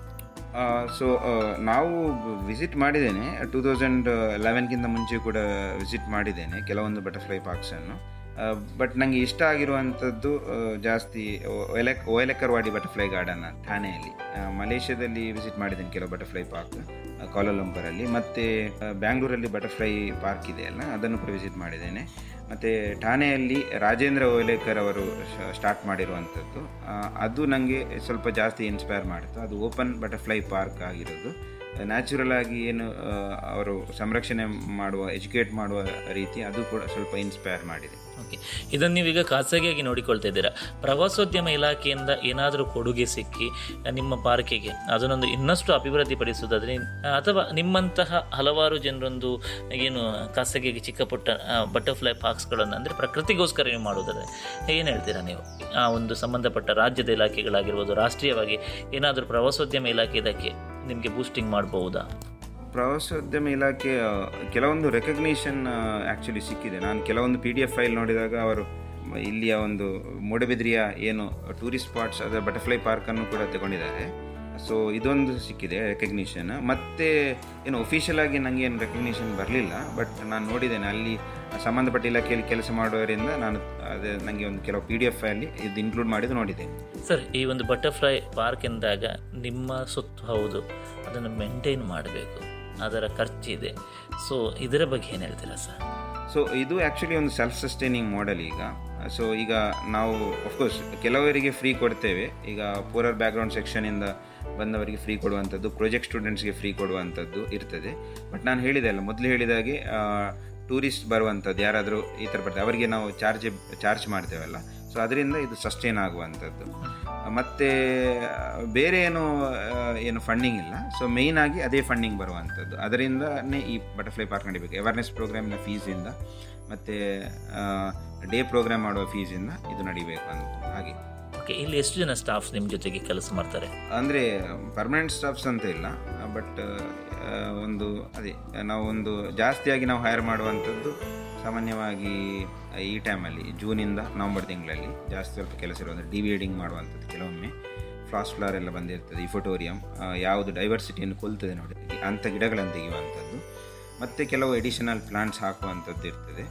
ಸೊ ನಾವು ವಿಸಿಟ್ ಮಾಡಿದ್ದೇನೆ ಟೂ ತೌಸಂಡ್ ಲೆವೆನ್ಗಿಂತ ಮುಂಚೆ ಕೂಡ ವಿಸಿಟ್ ಮಾಡಿದ್ದೇನೆ ಕೆಲವೊಂದು ಬಟರ್ಫ್ಲೈ ಪಾರ್ಕ್ಸನ್ನು ಬಟ್ ನನಗೆ ಇಷ್ಟ ಆಗಿರುವಂಥದ್ದು ಆ, ಜಾಸ್ತಿ ಒಯಲೆಕ್ ಓಯಲೆಕ್ಕರ್ವಾಡಿ ಬಟರ್ಫ್ಲೈ ಗಾರ್ಡನ್ ಠಾಣೆಯಲ್ಲಿ ಆ, ಮಲೇಷ್ಯಾದಲ್ಲಿ ವಿಸಿಟ್ ಮಾಡಿದ್ದೇನೆ ಕೆಲವು ಬಟರ್ಫ್ಲೈ ಪಾರ್ಕ್ ಕೋಲಾಲಂಪುರಲ್ಲಿ ಮತ್ತು ಬ್ಯಾಂಗ್ಳೂರಲ್ಲಿ ಬಟರ್ಫ್ಲೈ ಪಾರ್ಕ್ ಇದೆ ಅಲ್ಲ ಅದನ್ನು ಕೂಡ ವಿಸಿಟ್ ಮಾಡಿದ್ದೇನೆ ಮತ್ತು ಠಾಣೆಯಲ್ಲಿ ರಾಜೇಂದ್ರ ಓಲೇಕರ್ ಅವರು ಸ್ಟಾರ್ಟ್ ಮಾಡಿರುವಂಥದ್ದು ಆ, ಅದು ನನಗೆ ಸ್ವಲ್ಪ ಜಾಸ್ತಿ ಇನ್ಸ್ಪೈರ್ ಮಾಡಿತು ಅದು ಓಪನ್ ಬಟರ್ಫ್ಲೈ ಪಾರ್ಕ್ ಆಗಿರೋದು ನ್ಯಾಚುರಲ್ ಆಗಿ ಏನು ಆ, ಅವರು ಸಂರಕ್ಷಣೆ ಮಾಡುವ ಎಜುಕೇಟ್ ಮಾಡುವ ರೀತಿ ಅದು ಕೂಡ ಸ್ವಲ್ಪ ಇನ್ಸ್ಪೈರ್ ಮಾಡಿದೆ ಓಕೆ ಇದನ್ನು ನೀವೀಗ ಖಾಸಗಿಯಾಗಿ ನೋಡಿಕೊಳ್ತಾ ಇದ್ದೀರಾ ಪ್ರವಾಸೋದ್ಯಮ ಇಲಾಖೆಯಿಂದ ಏನಾದರೂ ಕೊಡುಗೆ ಸಿಕ್ಕಿ ಆ, ನಿಮ್ಮ ಪಾರ್ಕಿಗೆ ಅದನ್ನೊಂದು ಇನ್ನಷ್ಟು ಅಭಿವೃದ್ಧಿಪಡಿಸುವುದಾದರೆ ಆ, ಅಥವಾ ನಿಮ್ಮಂತಹ ಹಲವಾರು ಜನರೊಂದು ಏನು ಖಾಸಗಿಯಾಗಿ ಚಿಕ್ಕ ಪುಟ್ಟ ಬಟರ್ಫ್ಲೈ ಪಾರ್ಕ್ಸ್ಗಳನ್ನು ಅಂದರೆ ಪ್ರಕೃತಿಗೋಸ್ಕರ ನೀವು ಮಾಡೋದಾದರೆ ಏನು ಹೇಳ್ತೀರಾ ನೀವು ಆ ಒಂದು ಸಂಬಂಧಪಟ್ಟ ರಾಜ್ಯದ ಇಲಾಖೆಗಳಾಗಿರ್ಬೋದು ರಾಷ್ಟ್ರೀಯವಾಗಿ ಏನಾದರೂ ಪ್ರವಾಸೋದ್ಯಮ ಇಲಾಖೆ ಇದಕ್ಕೆ ನಿಮಗೆ ಬೂಸ್ಟಿಂಗ್ ಮಾಡಬಹುದಾ ಪ್ರವಾಸೋದ್ಯಮ ಇಲಾಖೆ ಆ, ಕೆಲವೊಂದು ರೆಕಗ್ನಿಷನ್ ಆ್ಯಕ್ಚುಲಿ ಸಿಕ್ಕಿದೆ ನಾನು ಕೆಲವೊಂದು ಪಿ ಡಿ ಎಫ್ ಫೈಲ್ ನೋಡಿದಾಗ ಅವರು ಮ- ಇಲ್ಲಿಯ ಒಂದು ಮೂಡಬಿದ್ರಿಯ ಏನು ಟೂರಿಸ್ಟ್ ಸ್ಪಾಟ್ಸ್ ಅದರ ಬಟರ್ಫ್ಲೈ ಪಾರ್ಕನ್ನು ಕೂಡ ತಗೊಂಡಿದ್ದಾರೆ ಸೊ ಇದೊಂದು ಸಿಕ್ಕಿದೆ ರೆಕಗ್ನಿಷನ್ ಮತ್ತು ಏನು ಒಫಿಷಿಯಲ್ ಆಗಿ ನನಗೆ ಏನು ರೆಕಗ್ನಿಷನ್ ಬರಲಿಲ್ಲ ಬಟ್ ನಾನು ನೋಡಿದ್ದೇನೆ ಅಲ್ಲಿ ಸಂಬಂಧಪಟ್ಟ ಇಲಾಖೆಯಲ್ಲಿ ಕೆಲಸ ಮಾಡುವವರಿಂದ ನಾನು ಅದೇ ನನಗೆ ಒಂದು ಕೆಲವು ಪಿ ಡಿ ಎಫ್ ಅಲ್ಲಿ ಇದು ಇನ್ಕ್ಲೂಡ್ ಮಾಡಿದ್ದು ನೋಡಿದ್ದೇನೆ ಸರ್ ಈ ಒಂದು ಬಟರ್ಫ್ಲೈ ಪಾರ್ಕ್ ಎಂದಾಗ ನಿಮ್ಮ ಸುತ್ತು ಹೌದು ಅದನ್ನು ಮೇಂಟೈನ್ ಮಾಡಬೇಕು ಅದರ ಖರ್ಚಿದೆ ಸೊ ಇದರ ಬಗ್ಗೆ ಏನು ಹೇಳ್ತೀರಾ ಸರ್ ಸೊ ಇದು ಆ್ಯಕ್ಚುಲಿ ಒಂದು ಸೆಲ್ಫ್ ಸಸ್ಟೈನಿಂಗ್ ಮಾಡೆಲ್ ಈಗ ಸೊ ಈಗ ನಾವು ಅಫ್ಕೋರ್ಸ್ ಕೆಲವರಿಗೆ ಫ್ರೀ ಕೊಡ್ತೇವೆ ಈಗ ಪೂರರ್ ಬ್ಯಾಕ್ಗ್ರೌಂಡ್ ಸೆಕ್ಷನಿಂದ ಬಂದವರಿಗೆ ಫ್ರೀ ಕೊಡುವಂಥದ್ದು ಪ್ರಾಜೆಕ್ಟ್ ಸ್ಟೂಡೆಂಟ್ಸ್ಗೆ ಫ್ರೀ ಕೊಡುವಂಥದ್ದು ಇರ್ತದೆ ಬಟ್ ನಾನು ಹೇಳಿದೆ ಅಲ್ಲ ಮೊದಲು ಹೇಳಿದಾಗೆ ಟೂರಿಸ್ಟ್ ಬರುವಂಥದ್ದು ಯಾರಾದರೂ ಈ ಥರ ಬರ್ತಾರೆ ಅವರಿಗೆ ನಾವು ಚಾರ್ಜ್ ಚಾರ್ಜ್ ಮಾಡ್ತೇವಲ್ಲ ಸೊ ಅದರಿಂದ ಇದು ಸಸ್ಟೈನ್ ಆಗುವಂಥದ್ದು ಮತ್ತು ಬೇರೆ ಏನು ಆ, ಏನು ಫಂಡಿಂಗ್ ಇಲ್ಲ ಸೊ ಮೇಯ್ನ್ ಆಗಿ ಅದೇ ಫಂಡಿಂಗ್ ಬರುವಂಥದ್ದು ಅದರಿಂದನೇ ಈ ಬಟರ್ಫ್ಲೈ ಪಾರ್ಕ್ ನಡಿಬೇಕು ಅವೇರ್ನೆಸ್ ಪ್ರೋಗ್ರಾಮಿನ ಫೀಸಿಂದ ಮತ್ತು ಡೇ ಪ್ರೋಗ್ರಾಮ್ ಮಾಡುವ ಫೀಸಿಂದ ಇದು ನಡಿಬೇಕು ಅಂತ ಹಾಗೆ ಓಕೆ ಇಲ್ಲಿ ಎಷ್ಟು ಜನ ಸ್ಟಾಫ್ಸ್ ನಿಮ್ಮ ಜೊತೆಗೆ ಕೆಲಸ ಮಾಡ್ತಾರೆ ಅಂದರೆ ಪರ್ಮನೆಂಟ್ ಸ್ಟಾಫ್ಸ್ ಅಂತ ಇಲ್ಲ ಬಟ್ ಒಂದು ಅದೇ ನಾವು ಒಂದು ಜಾಸ್ತಿಯಾಗಿ ನಾವು ಹೈರ್ ಮಾಡುವಂಥದ್ದು ಸಾಮಾನ್ಯವಾಗಿ ಈ ಟೈಮಲ್ಲಿ ಜೂನಿಂದ ನವಂಬರ್ ತಿಂಗಳಲ್ಲಿ ಜಾಸ್ತಿ ಸ್ವಲ್ಪ ಕೆಲಸ ಇರುವಂಥ ಡಿವಿಯೇಡಿಂಗ್ ಮಾಡುವಂಥದ್ದು ಕೆಲವೊಮ್ಮೆ ಫ್ಲಾಸ್ ಫ್ಲವರ್ ಎಲ್ಲ ಬಂದಿರ್ತದೆ ಇಫೋಟೋರಿಯಂ ಯಾವುದು ಡೈವರ್ಸಿಟಿಯನ್ನು ಕೊಲ್ತದೆ ನೋಡಿ ಅಂಥ ಗಿಡಗಳನ್ನು ತೆಗೆಯುವಂಥದ್ದು ಮತ್ತು ಕೆಲವು ಎಡಿಷನಲ್ ಪ್ಲಾಂಟ್ಸ್ ಹಾಕುವಂಥದ್ದು ಇರ್ತದೆ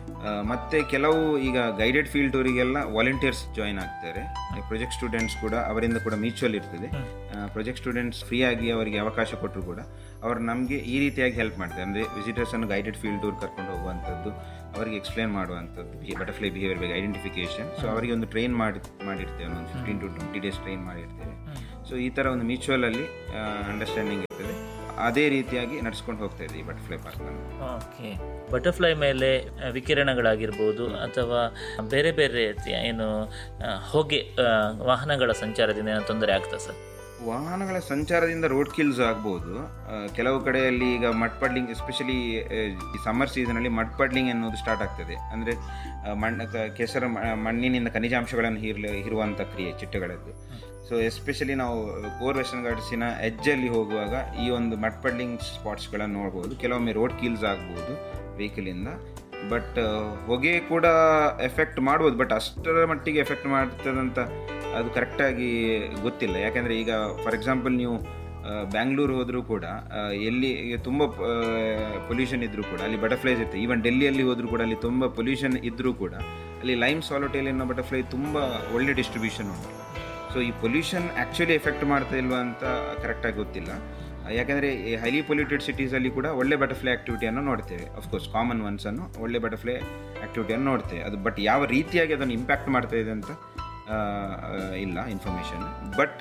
ಆ, ಮತ್ತೆ ಕೆಲವು ಈಗ ಗೈಡೆಡ್ ಫೀಲ್ಡ್ ಟೂರಿಗೆಲ್ಲ ವಾಲಂಟಿಯರ್ಸ್ ಜಾಯಿನ್ ಆಗ್ತಾರೆ ಪ್ರೊಜೆಕ್ಟ್ ಸ್ಟೂಡೆಂಟ್ಸ್ ಕೂಡ ಅವರಿಂದ ಕೂಡ ಮ್ಯೂಚುವಲ್ ಇರ್ತದೆ ಪ್ರೊಜೆಕ್ಟ್ ಸ್ಟೂಡೆಂಟ್ಸ್ ಫ್ರೀ ಆಗಿ ಅವರಿಗೆ ಅವಕಾಶ ಕೊಟ್ಟರು ಕೂಡ ಅವರು ನಮಗೆ ಈ ರೀತಿಯಾಗಿ ಹೆಲ್ಪ್ ಮಾಡ್ತಾರೆ ಅಂದರೆ ವಿಸಿಟರ್ಸನ್ನು ಗೈಡೆಡ್ ಫೀಲ್ಡ್ ಟೂರ್ ಕರ್ಕೊಂಡು ಹೋಗುವಂಥದ್ದು ಅವರಿಗೆ ಎಕ್ಸ್ಪ್ಲೇನ್ ಮಾಡುವಂಥದ್ದು ಬಟರ್ಫ್ಲೈ ಬಿಹೇವಿಯರ್ ಬಗ್ಗೆ ಐಡೆಂಟಿಫಿಕೇಶನ್ ಸೊ ಅವರಿಗೆ ಒಂದು ಟ್ರೈನ್ ಮಾಡಿ ಮಾಡಿರ್ತೇವೆ ಒಂದು fifteen to twenty days train ಮಾಡಿರ್ತೇವೆ ಸೊ ಈ ಥರ ಒಂದು ಮ್ಯೂಚುವಲ್ ಅಲ್ಲಿ ಅಂಡರ್ಸ್ಟ್ಯಾಂಡಿಂಗ್ ಇರ್ತದೆ ಅದೇ ರೀತಿಯಾಗಿ ನಡ್ಸ್ಕೊಂಡು ಹೋಗ್ತಾ ಇದೆ ಈ ಬಟರ್ಫ್ಲೈ ಪಾರ್ಕ್ನಲ್ಲಿ ಓಕೆ ಬಟರ್ಫ್ಲೈ ಮೇಲೆ ಆ, ವಿಕಿರಣಗಳಾಗಿರ್ಬೋದು ಅಥವಾ ಬೇರೆ ಬೇರೆ ರೀತಿಯ ಏನು ಆ, ಹೊಗೆ ಆ, ವಾಹನಗಳ ಸಂಚಾರದಿಂದ ಏನೋ ತೊಂದರೆ ಆಗ್ತದೆ ಸರ್ ವಾಹನಗಳ ಸಂಚಾರದಿಂದ ರೋಡ್ ಕಿಲ್ಸ್ ಆಗ್ಬೋದು ಆ, ಕೆಲವು ಕಡೆಯಲ್ಲಿ ಈಗ ಮಡ್ ಪಡ್ಲಿಂಗ್ ಎಸ್ಪೆಷಲಿ ಈ ಸಮ್ಮರ್ ಸೀಸನಲ್ಲಿ ಮಡ್ ಪಡ್ಲಿಂಗ್ ಅನ್ನೋದು ಸ್ಟಾರ್ಟ್ ಆಗ್ತದೆ ಅಂದರೆ ಮಣ್ಣು ಕ- ಕೆಸರು ಮ- ಮಣ್ಣಿನಿಂದ ಖನಿಜಾಂಶಗಳನ್ನು ಹೀರ್ಲಿ ಹೀರುವಂಥ ಕ್ರಿಯೆ ಚಿಟ್ಟೆಗಳದ್ದು ಸೊ ಎಸ್ಪೆಷಲಿ ನಾವು ಕೋರ್ ವೆಸ್ಟರ್ನ್ ಘಾಟ್ಸಿನ ಎಜ್ಜಲ್ಲಿ ಹೋಗುವಾಗ ಈ ಒಂದು ಮಡ್ ಪಡ್ಲಿಂಗ್ ಸ್ಪಾಟ್ಸ್ಗಳನ್ನು ನೋಡ್ಬೋದು ಕೆಲವೊಮ್ಮೆ ರೋಡ್ ಕೀಲ್ಸ್ ಆಗ್ಬೋದು ವೆಹಿಕಲಿಂದ ಬಟ್ ಹೊಗೆ ಕೂಡ ಎಫೆಕ್ಟ್ ಮಾಡ್ಬೋದು ಬಟ್ ಅಷ್ಟರ ಮಟ್ಟಿಗೆ ಎಫೆಕ್ಟ್ ಮಾಡ್ತದಂತ ಅದು ಕರೆಕ್ಟಾಗಿ ಗೊತ್ತಿಲ್ಲ ಯಾಕೆಂದರೆ ಈಗ ಫಾರ್ ಎಕ್ಸಾಂಪಲ್ ನೀವು ಬ್ಯಾಂಗ್ಳೂರು ಹೋದರೂ ಕೂಡ ಆ, ಎಲ್ಲಿ ಈಗ ತುಂಬ ಪೊಲ್ಯೂಷನ್ ಇದ್ದರೂ ಕೂಡ ಅಲ್ಲಿ ಬಟರ್ಫ್ಲೈಸ್ ಇರ್ತದೆ ಈವನ್ ಡೆಲ್ಲಿಯಲ್ಲಿ ಹೋದರೂ ಕೂಡ ಅಲ್ಲಿ ತುಂಬ ಪೊಲ್ಯೂಷನ್ ಇದ್ದರೂ ಕೂಡ ಅಲ್ಲಿ ಲೈಮ್ ಸಾಲೋಟೇಲ್ ಅನ್ನೋ ಬಟರ್ಫ್ಲೈ ತುಂಬ ಒಳ್ಳೆ ಡಿಸ್ಟ್ರಿಬ್ಯೂಷನ್ ಉಂಟು ಸೊ ಈ ಪೊಲ್ಯೂಷನ್ ಆ್ಯಕ್ಚುಲಿ ಎಫೆಕ್ಟ್ ಮಾಡ್ತಾ ಇಲ್ವಾ ಅಂತ ಕರೆಕ್ಟಾಗಿ ಗೊತ್ತಿಲ್ಲ ಯಾಕೆಂದರೆ ಈ ಹೈಲಿ ಪೊಲ್ಯೂಟೆಡ್ ಸಿಟೀಸಲ್ಲಿ ಕೂಡ ಒಳ್ಳೆ ಬಟರ್ಫ್ಲೈ ಆ್ಯಕ್ಟಿವಿಟಿಯನ್ನು ನೋಡ್ತೇವೆ ಅಫ್ಕೋರ್ಸ್ ಕಾಮನ್ ಒನ್ಸನ್ನು ಒಳ್ಳೆ ಬಟರ್ಫ್ಲೈ ಆ್ಯಕ್ಟಿವಿಟಿಯನ್ನು ನೋಡ್ತೇವೆ ಅದು ಬಟ್ ಯಾವ ರೀತಿಯಾಗಿ ಅದನ್ನು ಇಂಪ್ಯಾಕ್ಟ್ ಮಾಡ್ತಾ ಇದೆ ಅಂತ ಆ, ಆ, ಇಲ್ಲ ಇನ್ಫಾರ್ಮೇಷನ್ ಬಟ್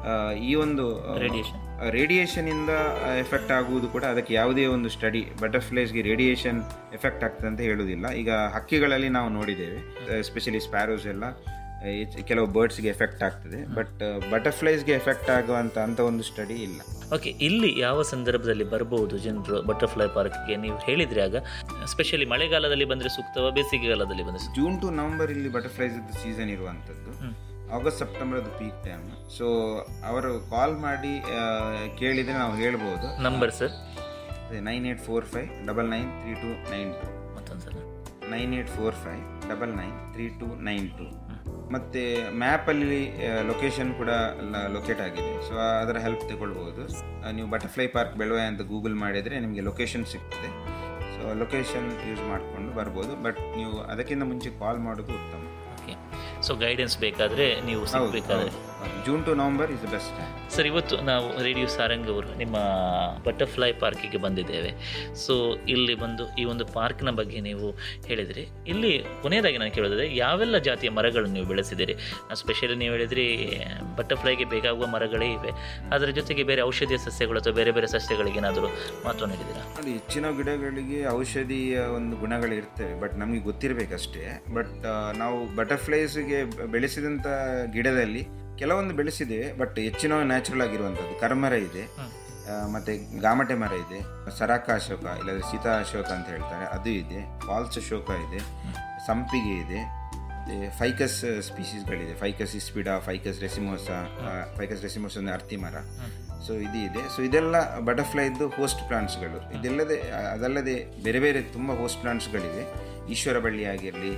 ಈ ಒಂದು ರೇಡಿಯೇಷನ್ ರೇಡಿಯೇಷನಿಂದ ಎಫೆಕ್ಟ್ ಆಗುವುದು ಕೂಡ ಅದಕ್ಕೆ ಯಾವುದೇ ಒಂದು ಸ್ಟಡಿ ಬಟರ್ಫ್ಲೈಸ್ಗೆ ರೇಡಿಯೇಷನ್ ಎಫೆಕ್ಟ್ ಆಗ್ತದೆ ಅಂತ ಹೇಳುವುದಿಲ್ಲ ಈಗ ಹಕ್ಕಿಗಳಲ್ಲಿ ನಾವು ನೋಡಿದ್ದೇವೆ ಎಸ್ಪೆಷಲಿ ಸ್ಪ್ಯಾರೋಸ್ ಎಲ್ಲ ಆ, ಹೆಚ್ಚು- ಕೆಲವು ಬರ್ಡ್ಸ್ಗೆ ಎಫೆಕ್ಟ್ ಆಗ್ತದೆ ಬಟ್ ಬಟರ್ಫ್ಲೈಸ್ಗೆ ಎಫೆಕ್ಟ್ ಆಗುವಂಥ ಅಂತ ಒಂದು ಸ್ಟಡಿ ಇಲ್ಲ ಓಕೆ ಇಲ್ಲಿ ಯಾವ ಸಂದರ್ಭದಲ್ಲಿ ಬರ್ಬೋದು ಜನರು ಬಟರ್ಫ್ಲೈ ಪಾರ್ಕ್ಗೆ ನೀವು ಹೇಳಿದ್ರಿ ಆಗ ಸ್ಪೆಷಲಿ ಮಳೆಗಾಲದಲ್ಲಿ ಬಂದರೆ ಸೂಕ್ತವ ಬೇಸಿಗೆಗಾಲದಲ್ಲಿ ಬಂದರೆ ಸೂಕ್ತ ಜೂನ್ ಟು ನವಂಬರ್ ಇಲ್ಲಿ ಬಟರ್ಫ್ಲೈಸ್ ಸೀಸನ್ ಇರುವಂಥದ್ದು ಹ್ಮ್. ಆಗಸ್ಟ್ ಸೆಪ್ಟೆಂಬರ್ ಅದು ಪೀಕ್ ಟೈಮ್ ಸೊ ಅವರು ಕಾಲ್ ಮಾಡಿ ಆ, ಕೇಳಿದರೆ ನಾವು ಹೇಳ್ಬೋದು number sir nine eight four five double nine three two nine two ಮತ್ತೊಂದು ಸಲ nine eight four five double nine three two nine two ಮತ್ತು ಮ್ಯಾಪಲ್ಲಿ ಲೊಕೇಶನ್ ಕೂಡ ಲೊಕೇಟ್ ಆಗಿದೆ ಸೊ ಅದರ ಹೆಲ್ಪ್ ತಗೊಳ್ಬೋದು ಆ, ನೀವು ಬಟರ್ಫ್ಲೈ ಪಾರ್ಕ್ ಬೆಳವೆ ಅಂತ ಗೂಗಲ್ ಮಾಡಿದರೆ ನಿಮಗೆ ಲೊಕೇಶನ್ ಸಿಗ್ತದೆ ಸೊ ಲೊಕೇಶನ್ ಯೂಸ್ ಮಾಡಿಕೊಂಡು ಬರ್ಬೋದು ಬಟ್ ನೀವು ಅದಕ್ಕಿಂತ ಮುಂಚೆ ಕಾಲ್ ಮಾಡೋದು ಉತ್ತಮ ಓಕೆ ಸೊ ಗೈಡೆನ್ಸ್ ಬೇಕಾದರೆ ನೀವು ಹೌದು ಸಿಗಬೇಕಾದ್ರೆ June to November is the best sir ಇವತ್ತು ನಾವು ರೇಡಿಯೋ ಸಾರಂಗ್ ಅವರು ನಿಮ್ಮ ಬಟರ್ಫ್ಲೈ ಪಾರ್ಕಿಗೆ ಬಂದಿದ್ದೇವೆ ಸೊ ಇಲ್ಲಿ ಬಂದು ಈ ಒಂದು ಪಾರ್ಕ್ನ ಬಗ್ಗೆ ನೀವು ಹೇಳಿದ್ರಿ ಇಲ್ಲಿ ಕೊನೆಯದಾಗಿ ನಾನು ಕೇಳೋದಾದ್ರೆ ಯಾವೆಲ್ಲ ಜಾತಿಯ ಮರಗಳನ್ನು ನೀವು ಬೆಳೆಸಿದ್ದೀರಿ ಸ್ಪೆಷಲಿ ನೀವು ಹೇಳಿದ್ರಿ ಬಟರ್ಫ್ಲೈಗೆ ಬೇಕಾಗುವ ಮರಗಳೇ ಇವೆ ಅದರ ಜೊತೆಗೆ ಬೇರೆ ಔಷಧೀಯ ಸಸ್ಯಗಳು ಅಥವಾ ಬೇರೆ ಬೇರೆ ಸಸ್ಯಗಳಿಗೆ ಏನಾದರೂ ಮಹತ್ವ ನೀಡಿದ್ದೀರಾ ನೋಡಿ ಹೆಚ್ಚಿನ ಗಿಡಗಳಿಗೆ ಔಷಧೀಯ ಒಂದು ಗುಣಗಳು ಇರ್ತವೆ ಬಟ್ ನಮಗೆ ಗೊತ್ತಿರಬೇಕಷ್ಟೇ ಬಟ್ ನಾವು ಬಟರ್ಫ್ಲೈಸ್ಗೆ ಬೆಳೆಸಿದಂಥ ಗಿಡದಲ್ಲಿ ಕೆಲವೊಂದು ಬೆಳೆಸಿದ್ದೇವೆ ಬಟ್ ಹೆಚ್ಚಿನ ನ್ಯಾಚುರಲ್ ಆಗಿರುವಂಥದ್ದು ಕರ್ಮರ ಇದೆ ಹ್ಮ್. ಆ, ಮತ್ತೆ ಗಾಮಟೆ ಮರ ಇದೆ ಸರಾಕ ಅಶೋಕ ಇಲ್ಲದ್ರೆ ಸೀತಾ ಅಶೋಕ ಅಂತ ಹೇಳ್ತಾರೆ ಅದು ಇದೆ ಫಾಲ್ಸ್ ಅಶೋಕ ಇದೆ ಸಂಪಿಗೆ ಇದೆ ಮತ್ತೆ ಫೈಕಸ್ ಸ್ಪೀಸೀಸ್ಗಳಿದೆ ficus hispida ficus racemosa ficus racemosa ಅಂದರೆ ಅರ್ತಿ ಮರ ಸೊ ಇದು ಇದೆ ಸೊ ಇದೆಲ್ಲ ಬಟರ್ಫ್ಲೈದು ಹೋಸ್ಟ್ ಪ್ಲಾಂಟ್ಸ್ಗಳು ಇದೆಲ್ಲದೆ ಅದಲ್ಲದೆ ಬೇರೆ ಬೇರೆ ತುಂಬ ಹೋಸ್ಟ್ ಪ್ಲಾಂಟ್ಸ್ಗಳಿವೆ ಈಶ್ವರ ಬಳ್ಳಿ ಆಗಿರಲಿ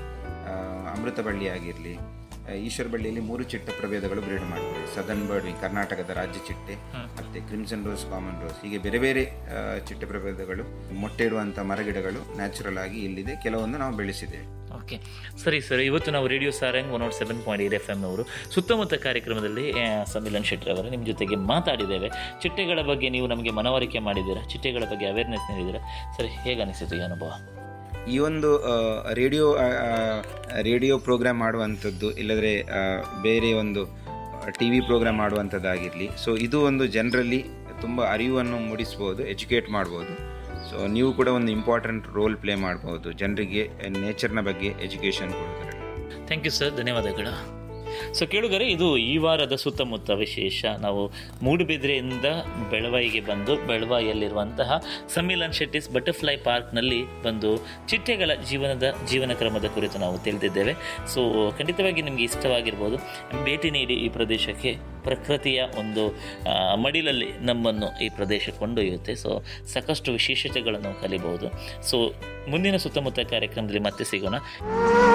ಅಮೃತ ಬಳ್ಳಿ ಆಗಿರಲಿ ಈಶ್ವರ ಬಳ್ಳಿಯಲ್ಲಿ ಮೂರು ಚಿಟ್ಟ ಪ್ರಭೇದಗಳು ಬ್ರೀಡ್ ಮಾಡ್ತವೆ ಸದರ್ನ್ ಬರ್ಡ್ ಕರ್ನಾಟಕದ ರಾಜ್ಯ ಚಿಟ್ಟೆ ಮತ್ತು ಕ್ರಿಮ್ಸನ್ ರೋಸ್ ಕಾಮನ್ ರೋಸ್ ಹೀಗೆ ಬೇರೆ ಬೇರೆ ಆ, ಚಿಟ್ಟೆ ಪ್ರಭೇದಗಳು ಮೊಟ್ಟೆ ಇಡುವಂಥ ಮರಗಿಡಗಳು ನ್ಯಾಚುರಲ್ ಆಗಿ ಇಲ್ಲಿದೆ ಕೆಲವೊಂದು ನಾವು ಬೆಳೆಸಿದ್ದೇವೆ ಓಕೆ ಸರಿ ಸರ್ ಇವತ್ತು ನಾವು radio Sarang one nought seven point eight F M ಅವರು ಸುತ್ತಮುತ್ತ ಕಾರ್ಯಕ್ರಮದಲ್ಲಿ ಆ, ಸಮಿಲನ್ ಶೆಟ್ಟಿ ಅವರು ನಿಮ್ಮ ಜೊತೆಗೆ ಮಾತಾಡಿದ್ದೇವೆ ಚಿಟ್ಟೆಗಳ ಬಗ್ಗೆ ನೀವು ನಮಗೆ ಮನವರಿಕೆ ಮಾಡಿದ್ದೀರಾ ಚಿಟ್ಟೆಗಳ ಬಗ್ಗೆ ಅವೇರ್ನೆಸ್ ನೀಡಿದ್ದೀರಾ ಸರಿ ಹೇಗೆ ಅನಿಸಿತು ಈ ಅನುಭವ ಈ ಒಂದು ಆ, ರೇಡಿಯೋ ಆ, ಆ, ರೇಡಿಯೋ ಪ್ರೋಗ್ರಾಮ್ ಮಾಡುವಂಥದ್ದು ಇಲ್ಲದ್ರೆ ಆ, ಬೇರೆ ಒಂದು ಟಿ ವಿ ಪ್ರೋಗ್ರಾಮ್ ಮಾಡುವಂಥದ್ದಾಗಿರಲಿ ಸೊ ಇದು ಒಂದು ಜನರಲ್ಲಿ ತುಂಬ ಅರಿವನ್ನು ಮೂಡಿಸ್ಬೋದು ಎಜುಕೇಟ್ ಮಾಡ್ಬೋದು ಸೊ ನೀವು ಕೂಡ ಒಂದು ಇಂಪಾರ್ಟೆಂಟ್ ರೋಲ್ ಪ್ಲೇ ಮಾಡ್ಬೋದು ಜನರಿಗೆ ನೇಚರ್ನ ಬಗ್ಗೆ ಎಜುಕೇಷನ್ ಕೊಡೋದ್ರಲ್ಲಿ ಥ್ಯಾಂಕ್ ಯು ಸರ್ ಧನ್ಯವಾದಗಳು ಸೊ ಕೇಳುಗರೆ ಇದು ಈ ವಾರದ ಸುತ್ತಮುತ್ತ ವಿಶೇಷ ನಾವು ಮೂಡುಬಿದ್ರೆಯಿಂದ ಬೆಳವಾಯಿಗೆ ಬಂದು ಬೆಳವಾಯಿಯಲ್ಲಿರುವಂತಹ ಸಮ್ಮಿಲನ್ ಶೆಟ್ಟಿಸ್ ಬಟರ್ಫ್ಲೈ ಪಾರ್ಕ್ನಲ್ಲಿ ಬಂದು ಚಿಟ್ಟೆಗಳ ಜೀವನದ ಜೀವನ ಕ್ರಮದ ಕುರಿತು ನಾವು ತಿಳಿದಿದ್ದೇವೆ ಸೊ ಖಂಡಿತವಾಗಿ ನಿಮಗೆ ಇಷ್ಟವಾಗಿರ್ಬೋದು ಭೇಟಿ ನೀಡಿ ಈ ಪ್ರದೇಶಕ್ಕೆ ಪ್ರಕೃತಿಯ ಒಂದು ಆ, ಮಡಿಲಲ್ಲಿ ನಮ್ಮನ್ನು ಈ ಪ್ರದೇಶ ಕೊಂಡೊಯ್ಯುತ್ತೆ ಸೊ ಸಾಕಷ್ಟು ವಿಶೇಷತೆಗಳನ್ನು ನಾವು ಕಲಿಬಹುದು ಸೊ ಮುಂದಿನ ಸುತ್ತಮುತ್ತ ಕಾರ್ಯಕ್ರಮದಲ್ಲಿ ಮತ್ತೆ ಸಿಗೋಣ